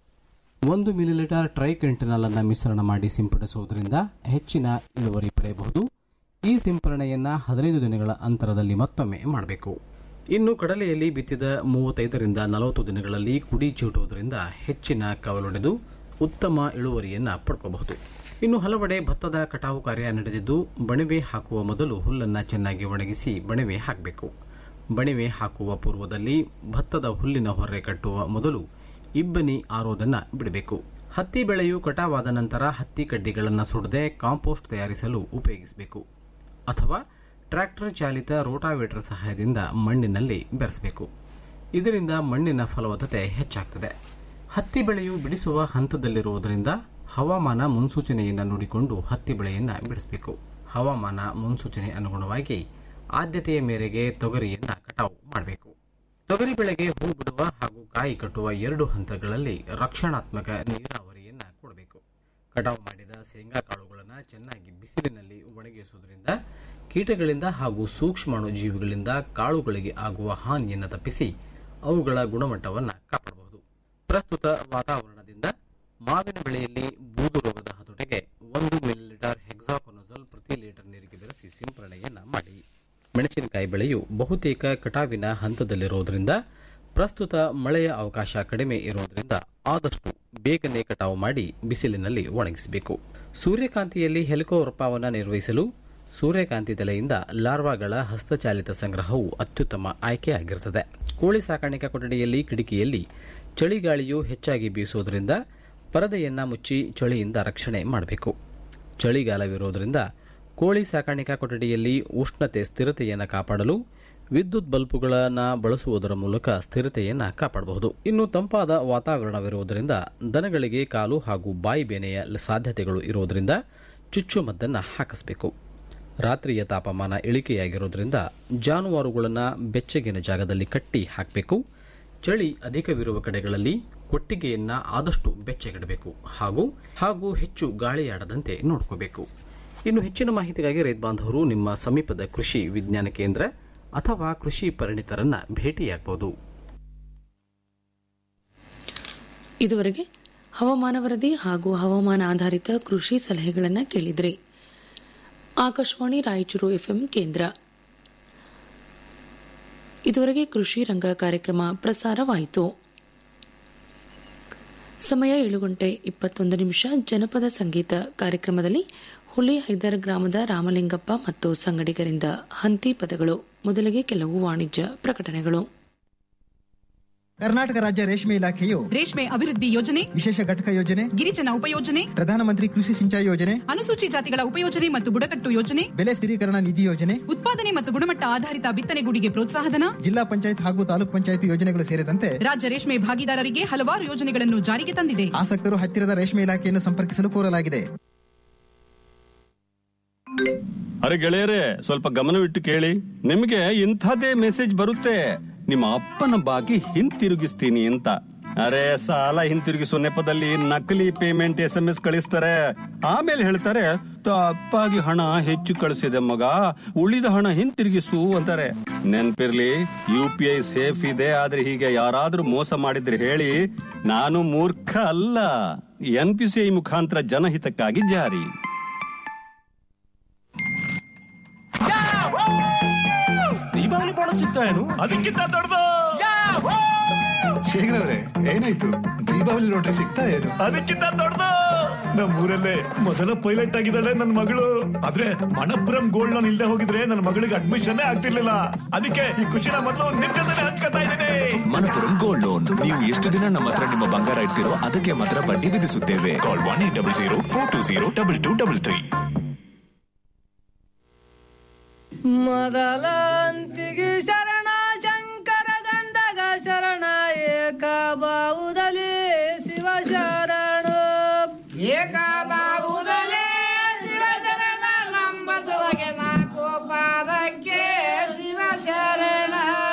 ಒಂದು ಮಿಲಿಲೀಟರ್ ಟ್ರೈಕೆಂಟನಾಲ್ ಅನ್ನು ಮಿಶ್ರಣ ಮಾಡಿ ಸಿಂಪಡಿಸುವುದರಿಂದ ಹೆಚ್ಚಿನ ಇಳುವರಿ ಪಡೆಯಬಹುದು ಈ ಸಿಂಪರಣೆಯನ್ನ ಹದಿನೈದು ದಿನಗಳ ಅಂತರದಲ್ಲಿ ಮತ್ತೊಮ್ಮೆ ಮಾಡಬೇಕು ಇನ್ನು ಕಡಲೆಯಲ್ಲಿ ಬಿತ್ತಿದ ಮೂವತ್ತೈದರಿಂದ ನಲವತ್ತು ದಿನಗಳಲ್ಲಿ ಕುಡಿ ಚೂಟುವುದರಿಂದ ಹೆಚ್ಚಿನ ಕವಲೊಡೆದು ಉತ್ತಮ ಇಳುವರಿಯನ್ನ ಪಡ್ಕೋಬಹುದು ಇನ್ನು ಹಲವೆಡೆ ಭತ್ತದ ಕಟಾವು ಕಾರ್ಯ ನಡೆದಿದ್ದು ಬಣಿವೆ ಹಾಕುವ ಮೊದಲು ಹುಲ್ಲನ್ನು ಚೆನ್ನಾಗಿ ಒಣಗಿಸಿ ಬಣಿವೆ ಹಾಕಬೇಕು ಬಣಿವೆ ಹಾಕುವ ಪೂರ್ವದಲ್ಲಿ ಭತ್ತದ ಹುಲ್ಲಿನ ಹೊರೆ ಕಟ್ಟುವ ಮೊದಲು ಇಬ್ಬನಿ ಆರೋದನ್ನ ಬಿಡಬೇಕು ಹತ್ತಿ ಬೆಳೆಯು ಕಟಾವಾದ ನಂತರ ಹತ್ತಿ ಕಡ್ಡಿಗಳನ್ನು ಸುಡದೆ ಕಾಂಪೋಸ್ಟ್ ತಯಾರಿಸಲು ಉಪಯೋಗಿಸಬೇಕು ಅಥವಾ ಟ್ರ್ಯಾಕ್ಟರ್ ಚಾಲಿತ ರೋಟಾವೇಟರ್ ಸಹಾಯದಿಂದ ಮಣ್ಣಿನಲ್ಲಿ ಬೆರೆಸಬೇಕು ಇದರಿಂದ ಮಣ್ಣಿನ ಫಲವತ್ತತೆ ಹೆಚ್ಚಾಗ್ತದೆ ಹತ್ತಿ ಬೆಳೆಯು ಬಿಡಿಸುವ ಹಂತದಲ್ಲಿರುವುದರಿಂದ ಹವಾಮಾನ ಮುನ್ಸೂಚನೆಯನ್ನು ನೋಡಿಕೊಂಡು ಹತ್ತಿ ಬೆಳೆಯನ್ನು ಬಿಡಿಸಬೇಕು ಹವಾಮಾನ ಮುನ್ಸೂಚನೆ ಅನುಗುಣವಾಗಿ ಆದ್ಯತೆಯ ಮೇರೆಗೆ ತೊಗರಿಯನ್ನ ಕಟಾವು ಮಾಡಬೇಕು ತೊಗರಿ ಬೆಳೆಗೆ ಹೂ ಬಿಡುವ ಹಾಗೂ ಕಾಯಿ ಕಟ್ಟುವ ಎರಡು ಹಂತಗಳಲ್ಲಿ ರಕ್ಷಣಾತ್ಮಕ ನೀರಾವರಿಯನ್ನ ಕೊಡಬೇಕು ಕಟಾವು ಮಾಡಿದ ಶೇಂಗಾ ಕಾಳುಗಳನ್ನು ಚೆನ್ನಾಗಿ ಬಿಸಿಲಿನಲ್ಲಿ ಒಣಗಿಸುವುದರಿಂದ ಕೀಟಗಳಿಂದ ಹಾಗೂ ಸೂಕ್ಷ್ಮಾಣು ಜೀವಿಗಳಿಂದ ಕಾಳುಗಳಿಗೆ ಆಗುವ ಹಾನಿಯನ್ನು ತಪ್ಪಿಸಿ ಅವುಗಳ ಗುಣಮಟ್ಟವನ್ನು ಕಾಪಾಡಬಹುದು ಪ್ರಸ್ತುತ ವಾತಾವರಣದಿಂದ ಮಾವಿನ ಬೆಳೆಯಲ್ಲಿ ಬೂದು ರೋಗದ ಹತೋಟಿಗೆ ಒಂದು ಮಿಲಿಲೀಟರ್ ಹೆಕ್ಸಾಕೊನಜೋಲ್ ಪ್ರತಿ ಲೀಟರ್ ನೀರಿಗೆ ಬೆರೆಸಿ ಸಿಂಪರಣೆಯನ್ನ ಮಾಡಿ ಮೆಣಸಿನಕಾಯಿ ಬೆಳೆಯು ಬಹುತೇಕ ಕಟಾವಿನ ಹಂತದಲ್ಲಿರುವುದರಿಂದ ಪ್ರಸ್ತುತ ಮಳೆಯ ಅವಕಾಶ ಕಡಿಮೆ ಇರುವುದರಿಂದ ಆದಷ್ಟು ಬೇಗನೆ ಕಟಾವು ಮಾಡಿ ಬಿಸಿಲಿನಲ್ಲಿ ಒಣಗಿಸಬೇಕು ಸೂರ್ಯಕಾಂತಿಯಲ್ಲಿ ಹೆಲಿಕೋವರ್ಪವನ್ನು ನಿರ್ವಹಿಸಲು ಸೂರ್ಯಕಾಂತಿ ತಲೆಯಿಂದ ಲಾರ್ವಾಗಳ ಹಸ್ತಚಾಲಿತ ಸಂಗ್ರಹವು ಅತ್ಯುತ್ತಮ ಆಯ್ಕೆಯಾಗಿರುತ್ತದೆ ಕೋಳಿ ಸಾಕಾಣಿಕಾ ಕೊಠಡಿಯಲ್ಲಿ ಕಿಟಕಿಯಲ್ಲಿ ಚಳಿಗಾಳಿಯು ಹೆಚ್ಚಾಗಿ ಬೀಸುವುದರಿಂದ ಪರದೆಯನ್ನ ಮುಚ್ಚಿ ಚಳಿಯಿಂದ ರಕ್ಷಣೆ ಮಾಡಬೇಕು ಚಳಿಗಾಲವಿರುವುದರಿಂದ ಕೋಳಿ ಸಾಕಾಣಿಕಾ ಕೊಠಡಿಯಲ್ಲಿ ಉಷ್ಣತೆ ಸ್ಥಿರತೆಯನ್ನು ಕಾಪಾಡಲು ವಿದ್ಯುತ್ ಬಲ್ಬುಗಳನ್ನು ಬಳಸುವುದರ ಮೂಲಕ ಸ್ಥಿರತೆಯನ್ನು ಕಾಪಾಡಬಹುದು ಇನ್ನು ತಂಪಾದ ವಾತಾವರಣವಿರುವುದರಿಂದ ದನಗಳಿಗೆ ಕಾಲು ಹಾಗೂ ಬಾಯಿ ಬೇನೆಯ ಸಾಧ್ಯತೆಗಳು ಇರುವುದರಿಂದ ಚುಚ್ಚುಮದ್ದನ್ನು ಹಾಕಿಸಬೇಕು ರಾತ್ರಿಯ ತಾಪಮಾನ ಇಳಿಕೆಯಾಗಿರುವುದರಿಂದ ಜಾನುವಾರುಗಳನ್ನು ಬೆಚ್ಚಗಿನ ಜಾಗದಲ್ಲಿ ಕಟ್ಟಿ ಹಾಕಬೇಕು ಚಳಿ ಅಧಿಕವಿರುವ ಕಡೆಗಳಲ್ಲಿ ಕೊಟ್ಟಿಗೆಯನ್ನ ಆದಷ್ಟು ಬೆಚ್ಚಗಿಡಬೇಕು ಹಾಗೂ ಹಾಗೂ ಹೆಚ್ಚು ಗಾಳಿಯಾಡದಂತೆ ನೋಡ್ಕೋಬೇಕು ಇನ್ನು ಹೆಚ್ಚಿನ ಮಾಹಿತಿಗಾಗಿ ರೈತ ಬಾಂಧವರು ನಿಮ್ಮ ಸಮೀಪದ ಕೃಷಿ ವಿಜ್ಞಾನ ಕೇಂದ್ರ ಅಥವಾ ಕೃಷಿ ಪರಿಣಿತರನ್ನ ಭೇಟಿಯಾಗಬಹುದು ಇದುವರೆಗೆ ಹವಾಮಾನ ವರದಿ ಹಾಗೂ ಹವಾಮಾನ ಆಧಾರಿತ ಕೃಷಿ ಸಲಹೆಗಳನ್ನು ಕೇಳಿದ್ರಿ ಆಕಾಶವಾಣಿ ರಾಯಚೂರು ಎಫ್ಎಂ ಕೇಂದ್ರ ಇದುವರೆಗೆ ಕೃಷಿ ರಂಗ ಕಾರ್ಯಕ್ರಮ ಪ್ರಸಾರವಾಯಿತು ಸಮಯ ಏಳು ಗಂಟೆ ಇಪ್ಪತ್ತೊಂದು ನಿಮಿಷ ಜನಪದ ಸಂಗೀತ ಕಾರ್ಯಕ್ರಮದಲ್ಲಿ ಹುಲಿ ಹೈದರ್ ಗ್ರಾಮದ ರಾಮಲಿಂಗಪ್ಪ ಮತ್ತು ಸಂಗಡಿಗರಿಂದ ಹಂತಿ ಪದಗಳು ಮೊದಲಿಗೆ ಕೆಲವು ವಾಣಿಜ್ಯ ಪ್ರಕಟಣೆಗಳು ಕರ್ನಾಟಕ ರಾಜ್ಯ ರೇಷ್ಮೆ ಇಲಾಖೆಯು ರೇಷ್ಮೆ ಅಭಿವೃದ್ಧಿ ಯೋಜನೆ ವಿಶೇಷ ಘಟಕ ಯೋಜನೆ ಗಿರಿಜನ ಉಪಯೋಜನೆ ಪ್ರಧಾನಮಂತ್ರಿ ಕೃಷಿ ಸಿಂಚಾಯಿ ಯೋಜನೆ ಅನುಸೂಚಿ ಜಾತಿಗಳ ಉಪಯೋಜನೆ ಮತ್ತು ಬುಡಕಟ್ಟು ಯೋಜನೆ ಬೆಲೆ ಸ್ಥಿರೀಕರಣ ನಿಧಿ ಯೋಜನೆ ಉತ್ಪಾದನೆ ಮತ್ತು ಗುಣಮಟ್ಟ ಆಧಾರಿತ ಬಿತ್ತನೆಗೂಡಿಗೆ ಪ್ರೋತ್ಸಾಹಧನ ಜಿಲ್ಲಾ ಪಂಚಾಯತ್ ಹಾಗೂ ತಾಲೂಕ್ ಪಂಚಾಯತ್ ಯೋಜನೆಗಳು ಸೇರಿದಂತೆ ರಾಜ್ಯ ರೇಷ್ಮೆ ಭಾಗಿದಾರರಿಗೆ ಹಲವಾರು ಯೋಜನೆಗಳನ್ನು ಜಾರಿಗೆ ತಂದಿದೆ ಆಸಕ್ತರು ಹತ್ತಿರದ ರೇಷ್ಮೆ ಇಲಾಖೆಯನ್ನು ಸಂಪರ್ಕಿಸಲು ಕೋರಲಾಗಿದೆ ಅರೆ ಗೆಳೆಯರೇ ಸ್ವಲ್ಪ ಗಮನವಿಟ್ಟು ಕೇಳಿ ನಿಮಗೆ ಇಂಥದೇ ಮೆಸೇಜ್ ಬರುತ್ತೆ ನಿಮ್ಮ ಅಪ್ಪನ ಬಾಕಿ ಹಿಂತಿರುಗಿಸ್ತೀನಿ ಅಂತ ಅರೆ ಸಾಲ ಹಿಂತಿರುಗಿಸುವ ನೆಪದಲ್ಲಿ ನಕಲಿ ಪೇಮೆಂಟ್ ಎಸ್ ಎಂ ಎಸ್ ಕಳಿಸ್ತಾರೆ ಆಮೇಲೆ ಹೇಳ್ತಾರೆ ತಪ್ಪಾಗಿ ಹಣ ಹೆಚ್ಚು ಕಳಿಸಿದೆ ಮಗ ಉಳಿದ ಹಣ ಹಿಂತಿರುಗಿಸು ಅಂತಾರೆ ನೆನ್ಪಿರ್ಲಿ ಯು ಪಿ ಐ ಸೇಫ್ ಇದೆ ಆದ್ರೆ ಹೀಗೆ ಯಾರಾದ್ರೂ ಮೋಸ ಮಾಡಿದ್ರೆ ಹೇಳಿ ನಾನು ಮೂರ್ಖ ಅಲ್ಲ ಎನ್ ಪಿ ಸಿ ಐ ಮುಖಾಂತರ ಜನಹಿತಕ್ಕಾಗಿ ಜಾರಿ ದೀಪಾವಳಿ ಬೋನಸ್ ಸಿಗ್ತಾ ಏನು ಅದಕ್ಕಿಂತ ದೊಡ್ಡದು ಶೇಖರವ್ರೆ ಏನಾಯ್ತು ದೀಪಾವಳಿ ನೋಟ್ರಿ ಸಿಗ್ತಾ ಏನು ಅದಕ್ಕಿಂತ ದೊಡ್ಡದು ನಮ್ಮೂರಲ್ಲೇ ಮೊದಲ ಪೈಲಟ್ ಆಗಿದ್ದಾಳೆ ನನ್ನ ಮಗಳು ಆದ್ರೆ ಮಣಪುರಂ ಗೋಲ್ಡ್ ಲೋನ್ ಇಲ್ದೆ ಹೋಗಿದ್ರೆ ನನ್ನ ಮಗಳಿಗೆ ಅಡ್ಮಿಷನ್ ಆಗ್ತಿರ್ಲಿಲ್ಲ ಅದಕ್ಕೆ ಈ ಖುಷಿನ ಮೊದಲು ನಿಮ್ ಜೊತೆ ಹಂಚ್ಕೊತಾ ಇದ್ದೀನಿ ಮನಪುರಂ ಗೋಲ್ಡ್ ಲೋನ್ ನೀವು ಎಷ್ಟು ದಿನ ನಮ್ಮ ಹತ್ರ ನಿಮ್ಮ ಬಂಗಾರ ಇಡ್ತಿರೋ ಅದಕ್ಕೆ ಮಾತ್ರ ಬಡ್ಡಿ ವಿಧಿಸುತ್ತೇವೆ call one eight double zero four two zero double two double three ಮೊದಲಂತಿಗೆ ಶರಣ ಶಂಕರ ಗಂಧಗ ಶರಣ ಏಕ ಬಾವುದಲಿ ಶಿವ ಶರಣ ಏಕ ಬಾವುದಲಿ ಶಿವ ಶರಣ ನಮ್ಮ ಸೊಗೆ ನಾಲ್ಕು ಪಾದಕ್ಕೆ ಶಿವ ಶರಣ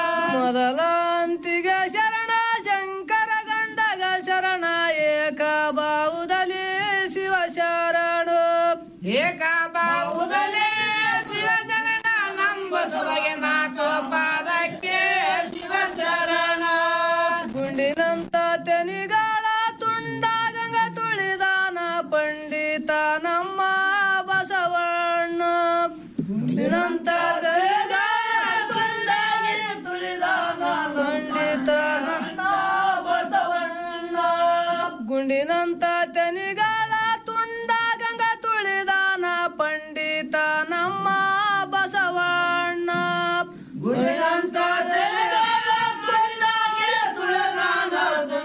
ಮೊದಲಂತಿಗೆ ಶರಣ ಶಂಕರ ಗಂಧಗ ಶರಣ ಏಕ ಬಾವುದಲಿ ಶಿವ ಶರಣ ಏಕ ಬಾವುದಲಿ ಶಿವ ಶರಣ ನಮ್ಮ ಸೊಗೆ ನಾಲ್ಕು ಪಾದಕ್ಕೆ ಶಿವ ಶರಣ ಗುಂಡಿನಂತ ತೆನಿಗಾಳ ತುಂಡ ಗಂಗ ತುಳಿದಾನ ಪಂಡಿತ ನಮ್ಮ ಬಸವಣ್ಣ ಗುಂಡಿನಂತ ತೆನಿಗಾಳ ತುಂಡ ತುಳಿದಾನ ಪಂಡಿತ ನಮ್ಮ ಬಸವಣ್ಣ ಗುಂಡಿನಂತ ತೆನಿಗಾಳ ತುಂಡ ಗಂಗ ತುಳಿದಾನ ಪಂಡಿತ ನಮ್ಮ ಬಸವಣ್ಣ ಗುಂಡಿನಂತ ತೆನಿಗಾಳ ತುಂಡಾಗೆ ತುಳಿದಾನ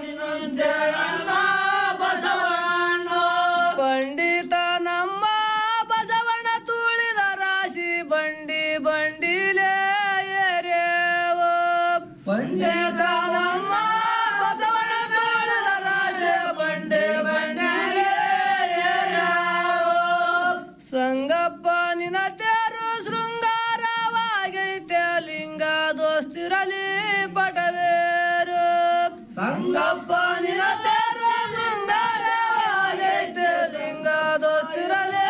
ನಮ್ಮ ಬಸವಣ್ಣ ಪಂಡಿತ ನಮ್ಮ ಬಸವಣ್ಣ ತುಳಿದ ರಾಶಿ ಬಂಡಿ ಬಂಡಿಲೇ ಏರೇವ ಪಂಡಿತ ನಮ್ಮ ಬಸವಣ್ಣ ತುಳಿದ ರಾಶಿ ಬಂಡಿ ಬಂಡಿಲೇ ಏರೇವ ಸಂಗಪ್ಪ ನಿನ ತೇರು ಶೃಂಗಾರವಾಗೈತೆ ಲಿಂಗ ದೋಸ್ತಿರಲಿ ಪಟವೇರು ಸಂಗಪ್ಪ ನಿನ ತೇರು ಶೃಂಗಾರವಾಗೈತೆ ಲಿಂಗ ದೋಸ್ತಿರಲಿ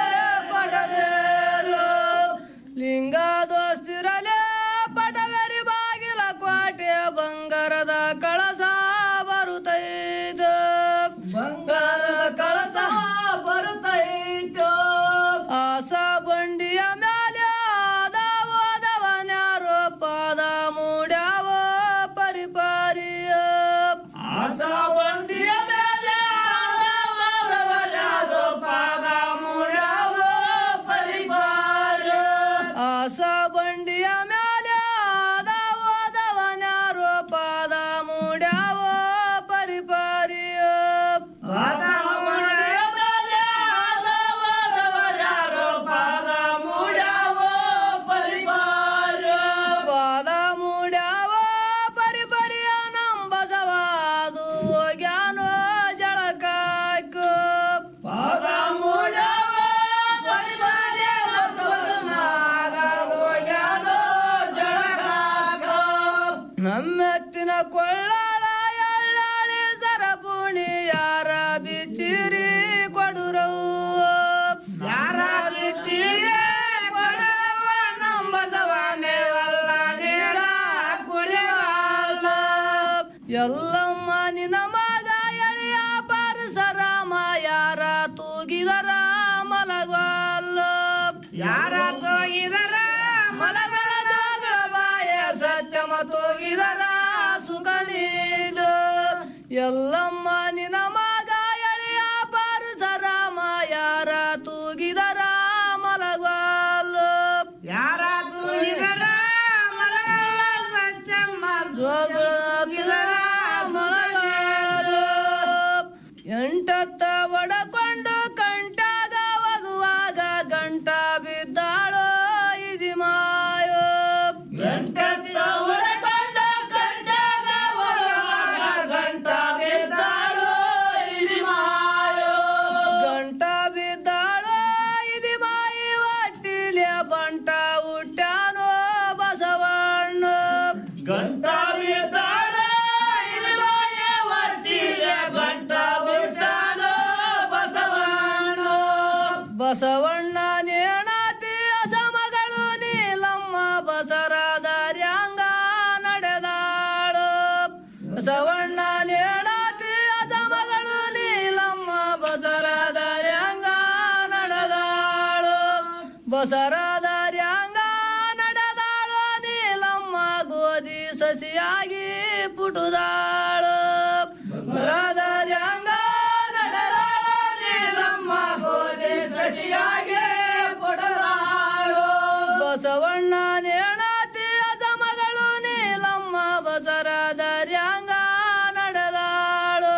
ಪಟವೇರು ಲಿಂಗ ದೋಸ್ತಿರಲಿ ಪಟವೇರಿ ಬಾಗಿಲ ಕೋಟೆ ಬಂಗಾರದ ಕಳಸ ಬರುತ್ತೈದು ಬಂಗಾರದ ಕಳಸ ಬರುತ್ತೈತು ಆಸ ಬಂಡಿಯ ಎತ್ತಿನ ಕೊಳ್ಳಾಳ ಎಳ್ಳಾಳಿ ಸರಪುಣಿ ಯಾರ ಬಿಚ್ಚಿರಿ ಕೊಡುರವು ಯಾರ ಬಿಚ್ಚಿರಿ ಕೊಡುರವ ನಂಬಸವ ಮೇವಲ್ಲ ನೀರ ಕುಡಿಯಲ್ಲ ಎಲ್ಲಮ್ಮ ನಿನ ಮಗ ಎಳೆಯ ಪರಸರಾಮ ಯಾರ ತೂಗಿದರ ಮಲಗಲ್ಲ ಯಾರ ತೂಗಿದರ ಮಲಗಲ ಜೋಗಳ ಬಾಯ ಸತ್ಯಮ ತೂಗಿದರ ಸುಖ ನೀದು ಎಲ್ಲಮ್ಮ ನಿನ ಮಗ ಎಳೆಯ ಪರಸರಾಮ ಯಾರ ತೂಗಿದರ ಮಲಗಲ್ಲ ಯಾರ ತೂಗಿದರ ಮಲಗಲ್ಲ ಸತ್ಯಮ್ಮ ಜೋಗಳ ಮಲಗಲ್ಲ ಎಂಟತ್ತ ಒಡಕೊಂಡು ಕಂಟಾಗ ಒಗುವಾಗ ಗಂಟ ಬಿದ್ದಾಳೋ ಇದಿ ಮಾಯೋ ಎಂಟತ್ತ ಒಡಕೊಂಡು ಕಂಟಾಗ ಒಗುವಾಗ ಗಂಟ ಬಿದ್ದಾಳೋ ಇದಿ ಮಾಯೋ ಗಂಟ ಬಿದ್ದಾಳೋ ಇದಿ ಮಾಯಿ ಒಟ್ಟಿಲೆ ಬಂಟ ಹುಟ್ಟ್ಯಾನೋ ಬಸವಣ್ಣ ಗಂಟ ಬಿದ್ದಾಳೋ ಇದಿ ಮಾಯಿ ಒಟ್ಟಿಲೆ ಬಂಟ ಹುಟ್ಟ್ಯಾನೋ ಬಸವಣ್ಣ ಬಸವಣ್ಣ ನೇಣತಿ ಅಸಮಗಳು ನೀಲಮ್ಮ ಬಸರಾದಾರ್ಯಾಂಗ ನಡೆದಾಳು ಬಸವಣ್ಣ ನೇಣತಿ ಅಸಮಗಳು ನೀಲಮ್ಮ ಬಸರಾದಾರ್ಯಾಂಗ ನಡೆದಾಳು ಬಸರಾದಾರ್ಯಾಂಗ ನಡೆದಾಳು ನೀಲಮ್ಮ ಗೋಧಿ ಸಸಿಯಾಗಿ ಪುಟುದಾಳು ಬಸರಾದಾರ್ಯಾಂಗ ನಡೆದಾಳು ನೀಲಮ್ಮ ಗೋಧಿ ಸಸಿಯಾಗಿ ಪುಟುದಾಳು ಬಸವಣ್ಣ ನೇಣತಿ ಅಸಮಗಳು ನೀಲಮ್ಮ ಬಸರಾದಾರ್ಯಾಂಗ ನಡೆದಾಳು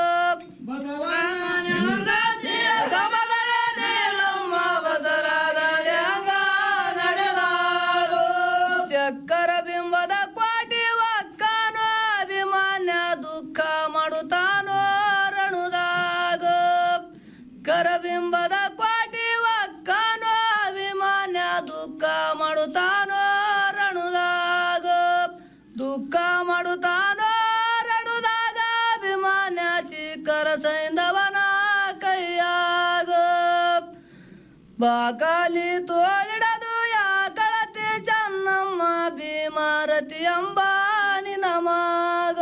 ಅಸಮಗಳ ನೀಲಮ್ಮ ಬಸರಾದಾರ್ಯಾಂಗ ನಡೆದಾಳು ಚಕ್ಕರ ಬಿಂಬದ ಕ್ವಾಟಿ ಒಕ್ಕನೋ ಅಭಿಮಾನ್ಯ ದುಃಖ ಮಾಡುತ್ತಾನೋ ರಣುದಾಗ ಕರಬಿಂಬದ ಕ್ವಾಟಿ ಒಕ್ಕನೋ ಅಭಿಮಾನ್ಯ ದುಃಖ ಮಾಡುತ್ತಾನೋ ರಣುದಾಗ ದುಃಖ ಮಾಡುತ್ತಾನೋ ರಣುದಾಗ ಅಭಿಮಾನ್ಯ ಚಿಕ್ಕರ ಸೈಂದವನ ಕೈಯಾಗ ಬಾಕಾಲಿ ತೋಳಿಡದು ಯಾಕಳತಿ ಚನ್ನಮ್ಮ ಭೀಮಾರತಿ ಅಂಬಾನಿ ನಮಗ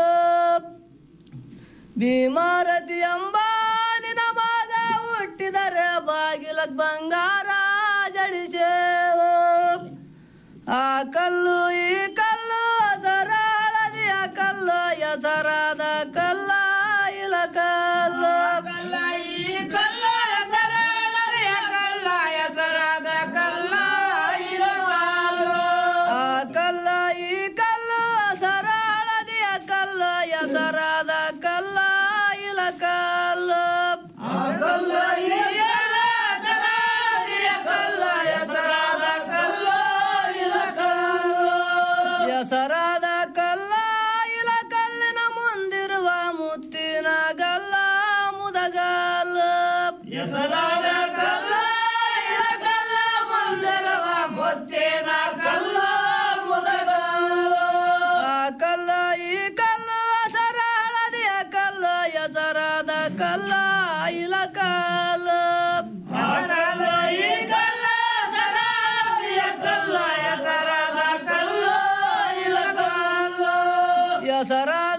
ಭೀಮಾರತಿ ಅಂಬಾನಿ ನಮಗ ಹುಟ್ಟಿದರೆ ಬಾಗಿಲಕ್ ಬಂಗಾರ ಜಡಿಸೇವ ಆ ಕಲ್ಲು ಈ ಕಲ್ಲು ಅದರ ಹಳದಿಯ ಕಲ್ಲು ಹೆಸರಾದ ಕಲ್ಲ ಇಲ ಕಲ್ಲು ಈ ಕಲ್ಲ ಹೆಸರ ಹಳದಿಯ ಕಲ್ಲ ಹೆಸರಾದ ಕಲ್ಲ ಇಲ ಕಲ್ಲು ಆ ಕಲ್ಲ ಈ ಕಲ್ಲು ಹೆಸರ ಹಳದಿಯ ಕಲ್ಲು ಹೆಸರಾದ ಕಲ್ಲ ಇಲ ಕಲ್ಲು ಆ ಕಲ್ಲ ಈ ಕಲ್ಲ ಹೆಸರ ಹಳದಿಯ ಕಲ್ಲ ಹೆಸರಾದ ಕಲ್ಲ ಇಲ ಕಲ್ಲು ಹೆಸರಾದ ಕಲ್ಲ ಇಲ ಕಲ್ಲಿನ ಮುಂದಿರುವ ಮುತ್ತಿನ ಗಲ್ಲ ಮುದಗಲ್ಲ ಹೆಸರಾದ ಕಲ್ಲ ಇಲ ಕಲ್ಲ ಮುಂದಿರುವ ಮುತ್ತಿನ ಕಲ್ಲ ಮುದಗಲ್ಲ ಆ ಕಲ್ಲ ಈ ಕಲ್ಲ ಹೆಸರ ಹಳದಿಯ ಕಲ್ಲ ಹೆಸರಾದ ಕಲ್ಲ ಇಲ ಕಲ್ಲ ಹೆಸರಾದ ಈ ಕಲ್ಲ ಹೆಸರ ಹಳದಿಯ ಕಲ್ಲ ಹೆಸರಾದ ಕಲ್ಲ ಇಲ ಕಲ್ಲ ಹೆಸರಾದ